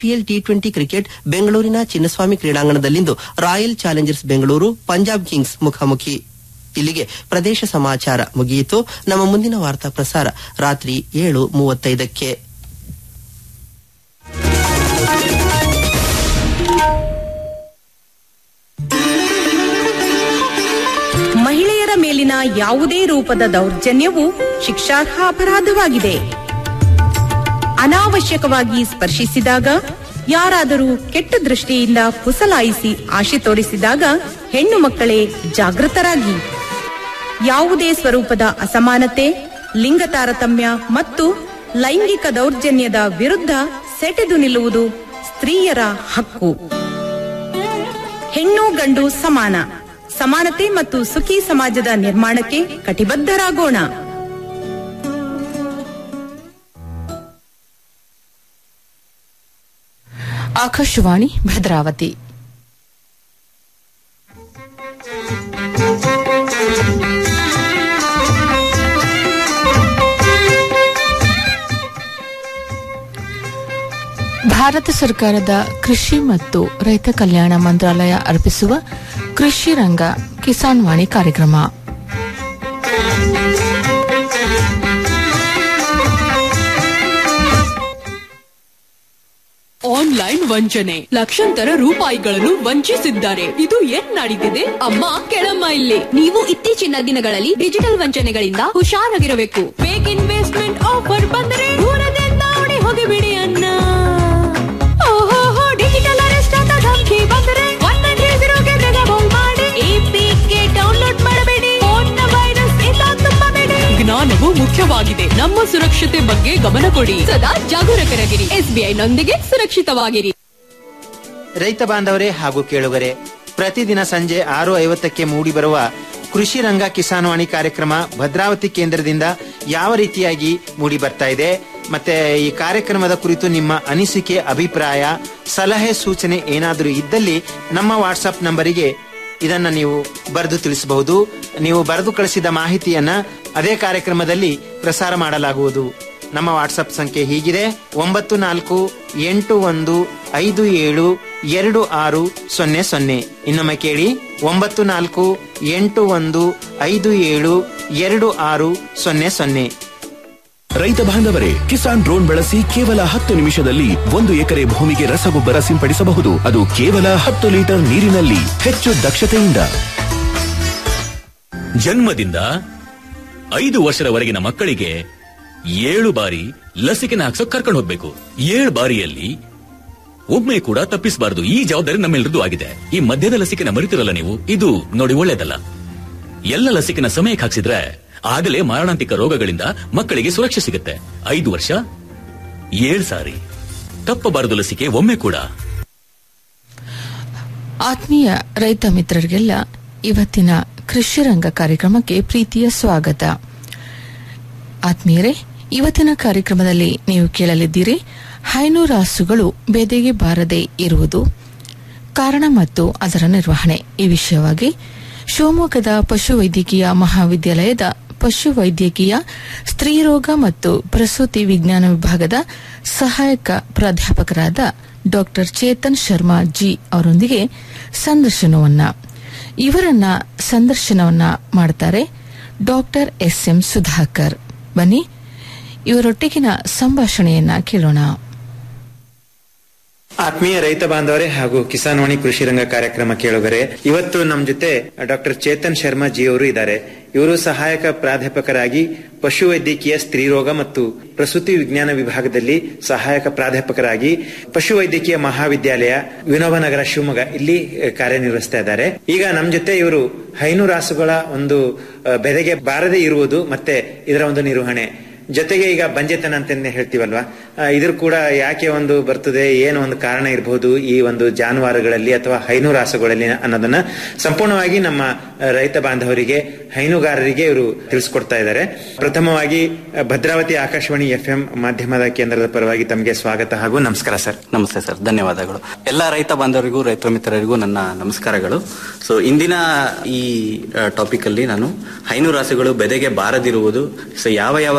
IPL T twenty cricket ಬೆಂಗಳೂರಿನ ಚಿನ್ನಸ್ವಾಮಿ ಕ್ರೀಡಾಂಗಣದಲ್ಲಿಂದು Royal Challengers Bengaluru Punjab Kings ಮುಖಾಮುಖಿ ಇಲ್ಲಿಗೆ ಪ್ರದೇಶ ಸಮಾಚಾರ ಮುಗಿಯಿತು ನಮ್ಮ ಮುಂದಿನ ವಾರ್ತಾ ಪ್ರಸಾರ ರಾತ್ರಿ ಏಳು ಮೂವತ್ತೈದಕ್ಕೆ ಮಹಿಳೆಯರ ಮೇಲಿನ ಯಾವುದೇ ರೂಪದ ದೌರ್ಜನ್ಯವು ಶಿಕ್ಷಾರ್ಹ ಅಪರಾಧವಾಗಿದೆ ಅನಾವಶ್ಯಕವಾಗಿ ಸ್ಪರ್ಶಿಸಿದಾಗ ಯಾರಾದರೂ ಕೆಟ್ಟ ದೃಷ್ಟಿಯಿಂದ ಪುಸಲಾಯಿಸಿ ಆಶೆ ತೋರಿಸಿದಾಗ ಹೆಣ್ಣು ಮಕ್ಕಳೇ ಜಾಗೃತರಾಗಿ ಯಾವುದೇ ಸ್ವರೂಪದ ಅಸಮಾನತೆ ಲಿಂಗ ತಾರತಮ್ಯ ಮತ್ತು ಲೈಂಗಿಕ ದೌರ್ಜನ್ಯದ ವಿರುದ್ಧ ಸೆಟೆದು ನಿಲ್ಲುವುದು ಸ್ತ್ರೀಯರ ಹಕ್ಕು ಹೆಣ್ಣು ಗಂಡು ಸಮಾನ ಸಮಾನತೆ ಮತ್ತು ಸುಖಿ ಸಮಾಜದ ನಿರ್ಮಾಣಕ್ಕೆ ಕಟಿಬದ್ಧರಾಗೋಣ ಆಕಾಶವಾಣಿ ಭದ್ರಾವತಿ ಭಾರತ ಸರ್ಕಾರದ ಕೃಷಿ ಮತ್ತು ರೈತ ಕಲ್ಯಾಣ ಮಂತ್ರಾಲಯ ಅರ್ಪಿಸುವ ಕೃಷಿ ರಂಗ ಕಿಸಾನ್ ವಾಣಿ ಕಾರ್ಯಕ್ರಮ ಆನ್ಲೈನ್ ವಂಚನೆ ಲಕ್ಷಾಂತರ ರೂಪಾಯಿಗಳನ್ನು ವಂಚಿಸಿದ್ದಾರೆ ಇದು ಏನ್ ನಡೀತಿದೆ ಅಮ್ಮ ಕೆಳಮ್ಮ ಇಲ್ಲಿ ನೀವು ಇತ್ತೀಚಿನ ದಿನಗಳಲ್ಲಿ ಡಿಜಿಟಲ್ ವಂಚನೆಗಳಿಂದ ಹುಷಾರಾಗಿರಬೇಕು ಫೇಕ್ ಇನ್ವೆಸ್ಟ್ಮೆಂಟ್ ಆಫರ್ ಬಂದರೆ ದೂರದಿಂದ ಓಡಿ ಹೋಗಿಬಿಡಿ ಅನ್ನ ಓಹೋ ಡಿಜಿಟಲ್ ಅರೆಸ್ಟ್ ಅಂತ ಧಮಕಿ ಬಂದರೆ ಒನ್ ನೈನ್ ತ್ರೀ ಜೀರೋಗೆ ರೆಗಬೌಲ್ ಮಾಡಿ ಎಪಿಕೆ ಡೌನ್ಲೋಡ್ ಮಾಡಬೇಡಿ ಫೋನ್ನ ವೈರಸ್ ಇಂದ ತುಂಬಬೇಡಿ ಜ್ಞಾನವು ಮುಖ್ಯವಾಗಿದೆ ನಮ್ಮ ಸುರಕ್ಷತೆ ಬಗ್ಗೆ ಗಮನ ಕೊಡಿ ಸದಾ ಜಾಗರೂಕರಾಗಿರಿ ಎಸ್ಬಿಐ ನೊಂದಿಗೆ ಸುರಕ್ಷಿತವಾಗಿರಿ ರೈತ ಬಾಂಧವರೇ ಹಾಗೂ ಕೇಳುಗರೆ ಪ್ರತಿದಿನ ಸಂಜೆ ಆರು ಐವತ್ತಕ್ಕೆ ಮೂಡಿಬರುವ ಕೃಷಿ ರಂಗ ಕಿಸಾನ್ವಾಣಿ ಕಾರ್ಯಕ್ರಮ ಭದ್ರಾವತಿ ಕೇಂದ್ರದಿಂದ ಯಾವ ರೀತಿಯಾಗಿ ಮೂಡಿ ಬರ್ತಾ ಇದೆ ಮತ್ತೆ ಈ ಕಾರ್ಯಕ್ರಮದ ಕುರಿತು ನಿಮ್ಮ ಅನಿಸಿಕೆ ಅಭಿಪ್ರಾಯ ಸಲಹೆ ಸೂಚನೆ ಏನಾದರೂ ಇದ್ದಲ್ಲಿ ನಮ್ಮ ವಾಟ್ಸಪ್ ನಂಬರಿಗೆ ಇದನ್ನ ನೀವು ಬರೆದು ತಿಳಿಸಬಹುದು ನೀವು ಬರೆದು ಕಳಿಸಿದ ಮಾಹಿತಿಯನ್ನ ಅದೇ ಕಾರ್ಯಕ್ರಮದಲ್ಲಿ ಪ್ರಸಾರ ಮಾಡಲಾಗುವುದು ನಮ್ಮ ವಾಟ್ಸಪ್ ಸಂಖ್ಯೆ ಹೀಗಿದೆ ಒಂಬತ್ತು ನಾಲ್ಕು ಎಂಟು ಒಂದು ಐದು ಏಳು ಎರಡು ಆರು ಸೊನ್ನೆ ಸೊನ್ನೆ ಇನ್ನೊಮ್ಮೆ ಕೇಳಿ ಒಂಬತ್ತು ನಾಲ್ಕು ಎಂಟು ಒಂದು ಐದು ಏಳು ಎರಡು ಆರು ಸೊನ್ನೆ ಸೊನ್ನೆ ರೈತ ಬಾಂಧವರೇ ಕಿಸಾನ್ ಡ್ರೋನ್ ಬಳಸಿ ಕೇವಲ ಹತ್ತು ನಿಮಿಷದಲ್ಲಿ ಒಂದು ಎಕರೆ ಭೂಮಿಗೆ ರಸಗೊಬ್ಬರ ಸಿಂಪಡಿಸಬಹುದು ಅದು ಕೇವಲ ಹತ್ತು ಲೀಟರ್ ನೀರಿನಲ್ಲಿ ಹೆಚ್ಚು ದಕ್ಷತೆಯಿಂದ ಜನ್ಮದಿಂದ ಐದು ವರ್ಷದವರೆಗಿನ ಮಕ್ಕಳಿಗೆ ಏಳು ಬಾರಿ ಲಸಿಕೆನ ಹಾಕ್ಸೋ ಕರ್ಕೊಂಡು ಹೋಗ್ಬೇಕು ಏಳು ಬಾರಿಯಲ್ಲಿ ಒಮ್ಮೆ ಕೂಡ ತಪ್ಪಿಸಬಾರದು ಈ ಜವಾಬ್ದಾರಿ ನಮ್ಮೆಲ್ಲರದ್ದು ಆಗಿದೆ ಈ ಮಧ್ಯದ ಲಸಿಕೆನ ಮರಿತಿರಲ್ಲ ನೀವು ಇದು ನೋಡಿ ಒಳ್ಳೇದಲ್ಲ ಎಲ್ಲ ಲಸಿಕೆನ ಸಮಯಕ್ಕೆ ಹಾಕ್ಸಿದ್ರೆ ಆಗಲೇ ಮಾರಣಾಂತಿಕ ರೋಗಗಳಿಂದ ಮಕ್ಕಳಿಗೆ ಸುರಕ್ಷೆ ಸಿಗುತ್ತೆ ಐದು ವರ್ಷ ಏಳು ಸಾರಿ ತಪ್ಪಬಾರದು ಲಸಿಕೆ ಒಮ್ಮೆ ಕೂಡ ಆತ್ಮೀಯ ರೈತ ಮಿತ್ರರಿಗೆಲ್ಲ ಇವತ್ತಿನ ಕೃಷಿ ರಂಗ ಕಾರ್ಯಕ್ರಮಕ್ಕೆ ಪ್ರೀತಿಯ ಸ್ವಾಗತ ಆತ್ಮೀಯರೇ ಇವತ್ತಿನ ಕಾರ್ಯಕ್ರಮದಲ್ಲಿ ನೀವು ಕೇಳಲಿದ್ದೀರಿ ಹೈನೂರಾಸುಗಳು ಬೆದೆಗೆ ಬಾರದೆ ಇರುವುದು ಕಾರಣ ಮತ್ತು ಅದರ ನಿರ್ವಹಣೆ ಈ ವಿಷಯವಾಗಿ ಶಿವಮೊಗ್ಗದ ಪಶುವೈದ್ಯಕೀಯ ಮಹಾವಿದ್ಯಾಲಯದ ಪಶುವೈದ್ಯಕೀಯ ಸ್ತ್ರೀರೋಗ ಮತ್ತು ಪ್ರಸೂತಿ ವಿಜ್ಞಾನ ವಿಭಾಗದ ಸಹಾಯಕ ಪ್ರಾಧ್ಯಾಪಕರಾದ ಡಾಕ್ಟರ್ ಚೇತನ್ ಶರ್ಮಾ ಜಿ ಅವರೊಂದಿಗೆ ಸಂದರ್ಶನವನ್ನ ಇವರನ್ನ ಸಂದರ್ಶನವನ್ನ ಮಾಡ್ತಾರೆ ಡಾಕ್ಟರ್ ಎಸ್ ಎಂ ಸುಧಾಕರ್ ಬನ್ನಿ ಇವರೊಟ್ಟಿಗಿನ ಸಂಭಾಷಣೆಯನ್ನ ಕೇಳೋಣ ಆತ್ಮೀಯ ರೈತ ಬಾಂಧವರೇ ಹಾಗೂ ಕಿಸಾನ್ವಾಣಿ ಕೃಷಿ ರಂಗ ಕಾರ್ಯಕ್ರಮ ಕೇಳುಗರೆ ಇವತ್ತು ನಮ್ಮ ಜೊತೆ ಡಾಕ್ಟರ್ ಚೇತನ್ ಶರ್ಮಾ ಜಿ ಅವರು ಇದ್ದಾರೆ ಇವರು ಸಹಾಯಕ ಪ್ರಾಧ್ಯಾಪಕರಾಗಿ ಪಶುವೈದ್ಯಕೀಯ ಸ್ತ್ರೀರೋಗ ಮತ್ತು ಪ್ರಸೂತಿ ವಿಜ್ಞಾನ ವಿಭಾಗದಲ್ಲಿ ಸಹಾಯಕ ಪ್ರಾಧ್ಯಾಪಕರಾಗಿ ಪಶುವೈದ್ಯಕೀಯ ಮಹಾವಿದ್ಯಾಲಯ ವಿನೋಬನಗರ ಶಿವಮೊಗ್ಗ ಇಲ್ಲಿ ಅಹ್, ಕಾರ್ಯನಿರ್ವಹಿಸ್ತಾ ಇದ್ದಾರೆ ಈಗ ನಮ್ಮ ಜೊತೆ ಇವರು ಹೈನುರಾಸುಗಳ ಒಂದು ಅಹ್, ಬೆದೆಗೆ ಬಾರದೆ ಇರುವುದು ಮತ್ತೆ ಇದರ ಒಂದು ನಿರ್ವಹಣೆ ಜೊತೆಗೆ ಈಗ ಬಂಜೆತನ ಅಂತ ಹೇಳ್ತೀವಲ್ವಾ ಆ, ಇದ್ರ ಕೂಡ ಯಾಕೆ ಒಂದು ಬರ್ತದೆ ಏನು ಒಂದು ಕಾರಣ ಇರಬಹುದು ಈ ಒಂದು ಜಾನುವಾರುಗಳಲ್ಲಿ ಅಥವಾ ಹೈನುರಾಸುಗಳಲ್ಲಿ ಅನ್ನೋದನ್ನ ಸಂಪೂರ್ಣವಾಗಿ ನಮ್ಮ ಆ, ರೈತ ಬಾಂಧವರಿಗೆ ಹೈನುಗಾರರಿಗೆ ಇವರು ತಿಳಿಸ್ಕೊಡ್ತಾ ಇದ್ದಾರೆ ಪ್ರಥಮವಾಗಿ ಆ, ಭದ್ರಾವತಿ ಆಕಾಶವಾಣಿ ಎಫ್ ಎಂ ಮಾಧ್ಯಮದ ಕೇಂದ್ರದ ಪರವಾಗಿ ತಮಗೆ ಸ್ವಾಗತ ಹಾಗೂ ನಮಸ್ಕಾರ ಸರ್ ನಮಸ್ತೆ ಸರ್ ಧನ್ಯವಾದಗಳು ಎಲ್ಲ ರೈತ ಬಾಂಧವರಿಗೂ ರೈತ ಮಿತ್ರರಿಗೂ ನನ್ನ ನಮಸ್ಕಾರಗಳು ಸೊ ಇಂದಿನ ಈ ಟಾಪಿಕ್ ಅಲ್ಲಿ ನಾನು ಹೈನು ರಾಸುಗಳು ಬೆದೆಗೆ ಬಾರದಿರುವುದು ಸೊ ಯಾವ ಯಾವ ಕಾರಣಗಳಿಂದ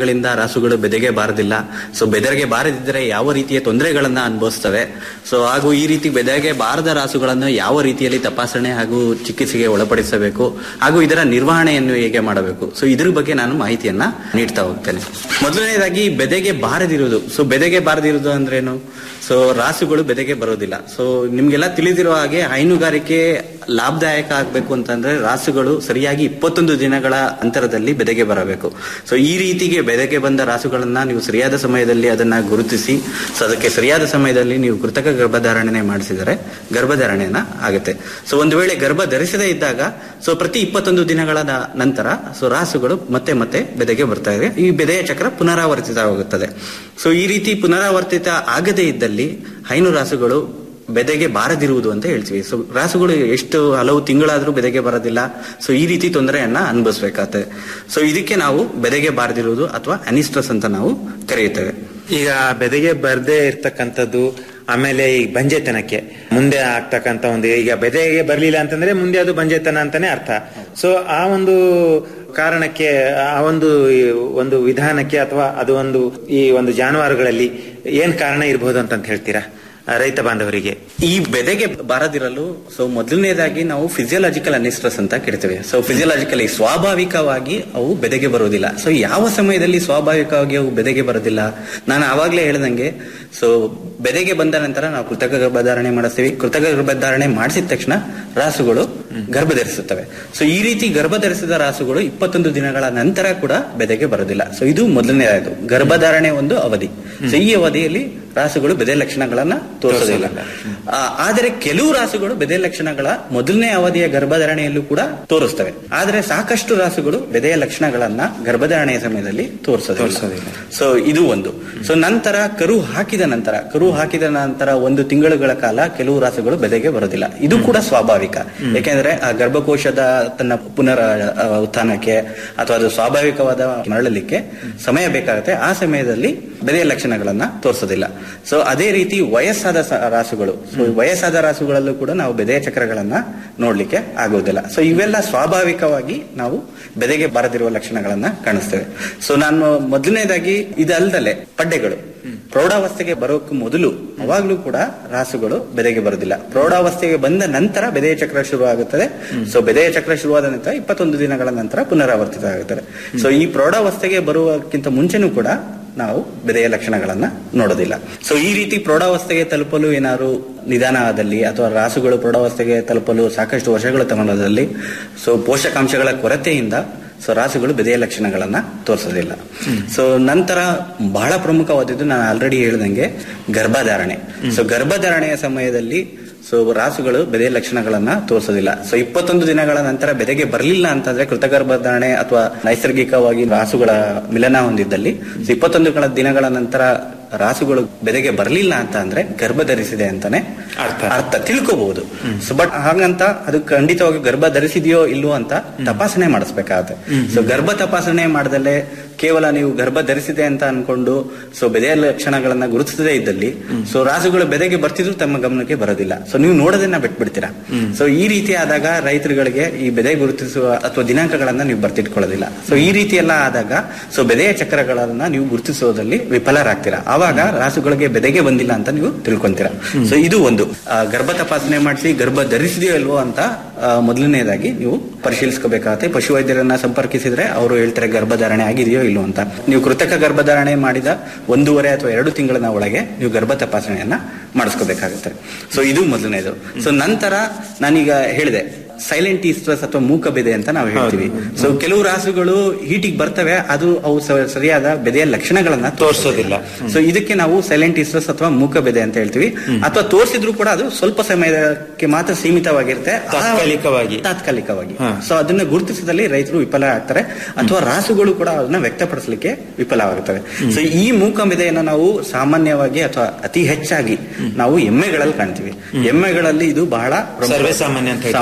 ದಿನಗಳಿಂದ ರಾಸುಗಳು ಬೆದೆಗೆ ಬಾರದಿಲ್ಲ ಸೊ ಬೆದರಿಗೆ ಬಾರದಿದ್ದರೆ ಯಾವ ರೀತಿಯ ತೊಂದರೆಗಳನ್ನ ಅನುಭವಿಸ್ತವೆ ಸೊ ಹಾಗೂ ಈ ರೀತಿ ಬೆದರಿಗೆ ಬಾರದ ರಾಸುಗಳನ್ನು ಯಾವ ರೀತಿಯಲ್ಲಿ ತಪಾಸಣೆ ಹಾಗೂ ಚಿಕಿತ್ಸೆಗೆ ಒಳಪಡಿಸಬೇಕು ಹಾಗೂ ಇದರ ನಿರ್ವಹಣೆಯನ್ನು ಹೇಗೆ ಮಾಡಬೇಕು ಸೊ ಇದ್ರ ಬಗ್ಗೆ ನಾನು ಮಾಹಿತಿಯನ್ನ ನೀಡ್ತಾ ಹೋಗ್ತೇನೆ ಮೊದಲನೇದಾಗಿ ಬೆದೆಗೆ ಬಾರದಿರುವುದು ಸೊ ಬೆದೆಗೆ ಬಾರದಿರುವುದು ಅಂದ್ರೇನು ಸೊ ರಾಸುಗಳು ಬೆದೆಗೆ ಬರೋದಿಲ್ಲ ಸೊ ನಿಮ್ಗೆಲ್ಲ ತಿಳಿದಿರೋ ಹಾಗೆ ಹೈನುಗಾರಿಕೆ ಲಾಭದಾಯಕ ಆಗ್ಬೇಕು ಅಂತಂದ್ರೆ ರಾಸುಗಳು ಸರಿಯಾಗಿ ಇಪ್ಪತ್ತೊಂದು ದಿನಗಳ ಅಂತರದಲ್ಲಿ ಬೆದೆಗೆ ಬರಬೇಕು ಸೊ ಈ ರೀತಿಗೆ ಬೆದೆಗೆ ಬಂದ ರಾಸುಗಳನ್ನ ನೀವು ಸರಿಯಾದ ಸಮಯದಲ್ಲಿ ಅದನ್ನ ಗುರುತಿಸಿ ಸೊ ಅದಕ್ಕೆ ಸರಿಯಾದ ಸಮಯದಲ್ಲಿ ನೀವು ಕೃತಕ ಗರ್ಭಧಾರಣೆ ಮಾಡಿಸಿದರೆ ಗರ್ಭಧಾರಣೆಯನ್ನ ಆಗುತ್ತೆ ಸೊ ಒಂದು ವೇಳೆ ಗರ್ಭ ಧರಿಸದೇ ಇದ್ದಾಗ ಸೊ ಪ್ರತಿ ಇಪ್ಪತ್ತೊಂದು ದಿನಗಳ ನ- ನಂತರ ಸೊ ರಾಸುಗಳು ಮತ್ತೆ ಮತ್ತೆ ಬೆದೆಗೆ ಬರ್ತಾ ಇದೆ ಈ ಬೆದೆಯ ಚಕ್ರ ಪುನರಾವರ್ತಿತವಾಗುತ್ತದೆ ಸೊ ಈ ರೀತಿ ಪುನರಾವರ್ತಿತ ಆಗದೇ ಇದ್ದಲ್ಲಿ ಹೈನು ರಾಸುಗಳು ಬೆದೆಗೆ ಬಾರದಿರುವುದು ಅಂತ ಹೇಳ್ತೀವಿ ಸೊ ರಾಸುಗಳು ಎಷ್ಟು ಹಲವು ತಿಂಗಳಾದ್ರೂ ಬೆದೆಗೆ ಬರೋದಿಲ್ಲ ಸೊ ಈ ರೀತಿ ತೊಂದರೆಯನ್ನ ಅನುಭವಿಸ್ಬೇಕಾಗ್ತದೆ ಸೊ ಇದಕ್ಕೆ ನಾವು ಬೆದೆಗೆ ಬಾರದಿರುವುದು ಅಥವಾ ಅನಿಸ್ಟ್ರಸ್ ಅಂತ ನಾವು ಕರೆಯುತ್ತೇವೆ ಈಗ ಬೆದೆಗೆ ಬರ್ದೇ ಇರ್ತಕ್ಕಂಥದ್ದು ಆಮೇಲೆ ಈ ಬಂಜೆತನಕ್ಕೆ ಮುಂದೆ ಆಗ್ತಕ್ಕಂತ ಒಂದು ಈಗ ಬೆದೆಗೆ ಬರ್ಲಿಲ್ಲ ಅಂತಂದ್ರೆ ಮುಂದೆ ಅದು ಬಂಜೆತನ ಅಂತಾನೆ ಅರ್ಥ ಸೊ ಆ ಒಂದು ಕಾರಣಕ್ಕೆ ಆ ಒಂದು ಈ ಒಂದು ವಿಧಾನಕ್ಕೆ ಅಥವಾ ಅದು ಒಂದು ಈ ಒಂದು ಜಾನುವಾರುಗಳಲ್ಲಿ ಏನ್ ಕಾರಣ ಇರಬಹುದು ಅಂತ ಹೇಳ್ತೀರಾ ಆ, ರೈತ ಬಾಂಧವರಿಗೆ ಈ ಬೆದೆಗೆ ಬಾರದಿರಲು ಸೊ ಮೊದಲನೇದಾಗಿ ನಾವು ಫಿಸಿಯಲಾಜಿಕಲ್ ಅನಿಸ್ಟ್ರಸ್ ಅಂತ ಕೇಳ್ತೇವೆ ಸೊ ಫಿಸಿಯಲಾಜಿಕಲಿ ಸ್ವಾಭಾವಿಕವಾಗಿ ಅವು ಬೆದೆಗೆ ಬರೋದಿಲ್ಲ ಸೊ ಯಾವ ಸಮಯದಲ್ಲಿ ಸ್ವಾಭಾವಿಕವಾಗಿ ಅವು ಬೆದೆಗೆ ಬರೋದಿಲ್ಲ ನಾನು ಆವಾಗಲೇ ಹೇಳ್ದಂಗೆ ಸೊ ಬೆದೆಗೆ ಬಂದ ನಂತರ ನಾವು ಕೃತಕ ಗರ್ಭಧಾರಣೆ ಮಾಡಿಸ್ತೀವಿ ಕೃತಕ ಗರ್ಭಧಾರಣೆ ಮಾಡಿಸಿದ ತಕ್ಷಣ ರಾಸುಗಳು ಗರ್ಭ ಧರಿಸುತ್ತವೆ ಸೊ ಈ ರೀತಿ ಗರ್ಭ ಧರಿಸಿದ ರಾಸುಗಳು ಇಪ್ಪತ್ತೊಂದು ದಿನಗಳ ನಂತರ ಕೂಡ ಬೆದೆಗೆ ಬರೋದಿಲ್ಲ ಸೊ ಇದು ಮೊದಲನೇದಾಯ್ತು ಗರ್ಭಧಾರಣೆ ಒಂದು ಅವಧಿ ಸೊ ಈ ಅವಧಿಯಲ್ಲಿ ರಾಸುಗಳು ಬೆದೆ ಲಕ್ಷಣಗಳನ್ನ ತೋರಿಸೋದಿಲ್ಲ ಆ, ಆದರೆ ಕೆಲವು ರಾಸುಗಳು ಬೆದೆ ಲಕ್ಷಣಗಳ ಮೊದಲನೇ ಅವಧಿಯ ಗರ್ಭಧಾರಣೆಯಲ್ಲೂ ಕೂಡ ತೋರಿಸ್ತವೆ ಆದರೆ ಸಾಕಷ್ಟು ರಾಸುಗಳು ಬೆದೆಯ ಲಕ್ಷಣಗಳನ್ನ ಗರ್ಭಧಾರಣೆಯ ಸಮಯದಲ್ಲಿ ತೋರಿಸೋದಿಲ್ಲ ಸೊ ಇದು ಒಂದು ಸೊ ನಂತರ ಕರು ಹಾಕಿದ ನಂತರ ಕರು ಹಾಕಿದ ನಂತರ ಒಂದು ತಿಂಗಳುಗಳ ಕಾಲ ಕೆಲವು ರಾಸುಗಳು ಬೆದೆಗೆ ಬರೋದಿಲ್ಲ ಇದು ಕೂಡ ಸ್ವಾಭಾವಿಕ ಯಾಕೆಂದ್ರೆ ಆ ಗರ್ಭಕೋಶದ ತನ್ನ ಪುನರ್ ಆ, ಉತ್ಥಾನಕ್ಕೆ ಅಥವಾ ಅದು ಸ್ವಾಭಾವಿಕವಾದ ಮರಳಲಿಕ್ಕೆ ಸಮಯ ಬೇಕಾಗುತ್ತೆ ಆ ಸಮಯದಲ್ಲಿ ಬೆದೆಯ ಲಕ್ಷಣಗಳನ್ನ ತೋರಿಸೋದಿಲ್ಲ ಸೊ ಅದೇ ರೀತಿ ವಯಸ್ಸಾದ ಸ- ರಾಸುಗಳು ಸೊ ವಯಸ್ಸಾದ ರಾಸುಗಳಲ್ಲೂ ಕೂಡ ನಾವು ಬೆದೆಯ ಚಕ್ರಗಳನ್ನ ನೋಡ್ಲಿಕ್ಕೆ ಆಗುವುದಿಲ್ಲ ಸೊ ಇವೆಲ್ಲ ಸ್ವಾಭಾವಿಕವಾಗಿ ನಾವು ಬೆದೆಗೆ ಬಾರದಿರುವ ಲಕ್ಷಣಗಳನ್ನ ಕಾಣಿಸ್ತೇವೆ ಸೊ ನಾನು ಮೊದಲನೇದಾಗಿ ಇದಲ್ದಲೆ ಪಡ್ಡೆಗಳು ಪ್ರೌಢಾವಸ್ಥೆಗೆ ಬರೋಕ್ ಮೊದಲು ಅವಾಗ್ಲೂ ಕೂಡ ರಾಸುಗಳು ಬೆದೆಗೆ ಬರೋದಿಲ್ಲ ಪ್ರೌಢಾವಸ್ಥೆಗೆ ಬಂದ ನಂತರ ಬೆದೆಯ ಚಕ್ರ ಶುರು ಆಗುತ್ತದೆ ಸೊ ಬೆದೆಯ ಚಕ್ರ ಶುರುವಾದ ನಂತರ ಇಪ್ಪತ್ತೊಂದು ದಿನಗಳ ನಂತರ ಪುನರಾವರ್ತಿತ ಆಗುತ್ತದೆ ಸೊ ಈ ಪ್ರೌಢಾವಸ್ಥೆಗೆ ಬರುವಕ್ಕಿಂತ ಮುಂಚೆನೂ ಕೂಡ ನಾವು ಬೆದೆಯ ಲಕ್ಷಣಗಳನ್ನ ನೋಡೋದಿಲ್ಲ ಸೊ ಈ ರೀತಿ ಪ್ರೌಢಾವಸ್ಥೆಗೆ ತಲುಪಲು ಏನಾದ್ರು ನಿಧಾನದಲ್ಲಿ ಅಥವಾ ರಾಸುಗಳು ಪ್ರೌಢಾವಸ್ಥೆಗೆ ತಲುಪಲು ಸಾಕಷ್ಟು ವರ್ಷಗಳು ತಗೊಳ್ಳೋದ್ರಲ್ಲಿ ಸೊ ಪೋಷಕಾಂಶಗಳ ಕೊರತೆಯಿಂದ ಸೊ ರಾಸುಗಳು ಬೆದೆಯ ಲಕ್ಷಣಗಳನ್ನ ತೋರಿಸೋದಿಲ್ಲ ಸೊ ನಂತರ ಬಹಳ ಪ್ರಮುಖವಾದದ್ದು ನಾನು ಆಲ್ರೆಡಿ ಹೇಳ್ದಂಗೆ ಗರ್ಭಧಾರಣೆ ಸೊ ಗರ್ಭಧಾರಣೆಯ ಸಮಯದಲ್ಲಿ ಸೊ ರಾಸುಗಳು ಬೆದೆಯ ಲಕ್ಷಣಗಳನ್ನ ತೋರಿಸೋದಿಲ್ಲ ಸೊ ಇಪ್ಪತ್ತೊಂದು ದಿನಗಳ ನಂತರ ಬೆದೆಗೆ ಬರಲಿಲ್ಲ ಅಂತಂದ್ರೆ ಕೃತಗರ್ಭಧಾರಣೆ ಅಥವಾ ನೈಸರ್ಗಿಕವಾಗಿ ರಾಸುಗಳ ಮಿಲನ ಹೊಂದಿದ್ದಲ್ಲಿ ಸೊ ಇಪ್ಪತ್ತೊಂದು ಗಳ- ದಿನಗಳ ನಂತರ ರಾಸುಗಳು ಬೆದೆಗೆ ಬರಲಿಲ್ಲ ಅಂತ ಅಂದ್ರೆ ಗರ್ಭ ಧರಿಸಿದೆ ಅಂತಾನೆ ಅರ್ಥ. ಅರ್ಥ ತಿಳ್ಕೋಬಹುದು ಸೊ ಬಟ್ ಹಾಗಂತ ಅದು ಖಂಡಿತವಾಗಿ ಗರ್ಭ ಧರಿಸಿದೆಯೋ ಇಲ್ವೋ ಅಂತ ತಪಾಸಣೆ ಮಾಡಿಸ್ಬೇಕಾಗತ್ತೆ ಸೊ ಗರ್ಭ ತಪಾಸಣೆ ಮಾಡದಲ್ಲೇ ಕೇವಲ ನೀವು ಗರ್ಭ ಧರಿಸಿದೆ ಅಂತ ಅನ್ಕೊಂಡು ಸೊ ಬೆದೆಯ ಲಕ್ಷಣಗಳನ್ನ ಗುರುತಿಸದೇ ಇದ್ದಲ್ಲಿ ಸೊ ರಾಸುಗಳು ಬೆದೆಗೆ ಬರ್ತಿದ್ರು ತಮ್ಮ ಗಮನಕ್ಕೆ ಬರೋದಿಲ್ಲ ಸೊ ನೀವು ನೋಡೋದನ್ನ ಬಿಟ್ಬಿಡ್ತೀರಾ ಸೊ ಈ ರೀತಿ ಆದಾಗ ರೈತರುಗಳಿಗೆ ಈ ಬೆದೆ ಗುರುತಿಸುವ ಅಥವಾ ದಿನಾಂಕಗಳನ್ನ ನೀವು ಬರ್ತಿಟ್ಕೊಳ್ಳೋದಿಲ್ಲ ಸೊ ಈ ರೀತಿ ಎಲ್ಲ ಆದಾಗ ಸೊ ಬೆದೆಯ ಚಕ್ರಗಳನ್ನ ನೀವು ಗುರುತಿಸುವುದರಲ್ಲಿ ವಿಫಲರಾಗ್ತೀರಾ ಆವಾಗ ರಾಸುಗಳಿಗೆ ಬೆದೆಗೆ ಬಂದಿಲ್ಲ ಅಂತ ನೀವು ತಿಳ್ಕೊಂತೀರಾ ಸೊ ಇದು ಒಂದು ಆ, ಗರ್ಭ ತಪಾಸಣೆ ಮಾಡಿಸಿ ಗರ್ಭ ಧರಿಸಿದೆಯೋ ಇಲ್ವೋ ಅಂತ ಆ, ಮೊದಲನೇದಾಗಿ ನೀವು ಪರಿಶೀಲಿಸ್ಕೋಬೇಕಾಗತ್ತೆ ಪಶುವೈದ್ಯರನ್ನ ಸಂಪರ್ಕಿಸಿದ್ರೆ ಅವರು ಹೇಳ್ತಾರೆ ಗರ್ಭಧಾರಣೆ ಆಗಿದೆಯೋ ಇಲ್ವೋ ಅಂತ ನೀವು ಕೃತಕ ಗರ್ಭಧಾರಣೆ ಮಾಡಿದ ಒಂದೂವರೆ ಅಥವಾ ಎರಡು ತಿಂಗಳಿನ ಒಳಗೆ ನೀವು ಗರ್ಭ ತಪಾಸಣೆಯನ್ನ ಮಾಡಿಸ್ಕೋಬೇಕಾಗುತ್ತೆ ಸೊ ಇದು ಮೊದಲನೇದು ಸೊ ನಂತರ ನಾನೀಗ ಹೇಳಿದೆ ಸೈಲೆಂಟ್ ಈಸ್ಟ್ರಸ್ ಅಥವಾ ಮೂಕ ಬೆದೆ ಅಂತ ನಾವು ಹೇಳ್ತೀವಿ ಸೊ ಕೆಲವು ರಾಸುಗಳು ಹೀಟಿಗೆ ಬರ್ತವೆ ಅದು ಅವು ಸ- ಸರಿಯಾದ ಬೆದೆಯ ಲಕ್ಷಣಗಳನ್ನ ತೋರ್ಸೋದಿಲ್ಲ. ಸೊ ಇದಕ್ಕೆ ನಾವು ಸೈಲೆಂಟ್ ಈಸ್ಟ್ರಸ್ ಅಥವಾ ಮೂಕ ಬೆದೆ ಅಂತ ಹೇಳ್ತೀವಿ ಅಥವಾ ತೋರಿಸಿದ್ರು ಕೂಡ ಅದು ಸ್ವಲ್ಪ ಸಮಯಕ್ಕೆ ಮಾತ್ರ ಸೀಮಿತವಾಗಿರುತ್ತೆ ಆ- ತಾತ್ಕಾಲಿಕವಾಗಿ. ತಾತ್ಕಾಲಿಕವಾಗಿ ಹಾ. ಸೊ ಅದನ್ನ ಗುರುತಿಸಿದಲ್ಲಿ ರೈತರು ವಿಫಲ ಆಗ್ತಾರೆ ಅಥವಾ ರಾಸುಗಳು ಕೂಡ ಅದನ್ನ ವ್ಯಕ್ತಪಡಿಸಲಿಕ್ಕೆ ವಿಫಲವಾಗುತ್ತವೆ ಸೊ ಈ ಮೂಕ ಬೆದೆಯನ್ನು ನಾವು ಸಾಮಾನ್ಯವಾಗಿ ಅಥವಾ ಅತಿ ಹೆಚ್ಚಾಗಿ ನಾವು ಎಮ್ಮೆಗಳಲ್ಲಿ ಕಾಣ್ತೀವಿ ಎಮ್ಮೆಗಳಲ್ಲಿ ಇದು ಬಹಳ ಪ್ರಮುಖ- ಸರ್ವೇ ಸಾಮಾನ್ಯ ಅಂತ ಹೇಳ್ತೀರಾ? ಸಾಮಾನ್ಯ ಹೌದು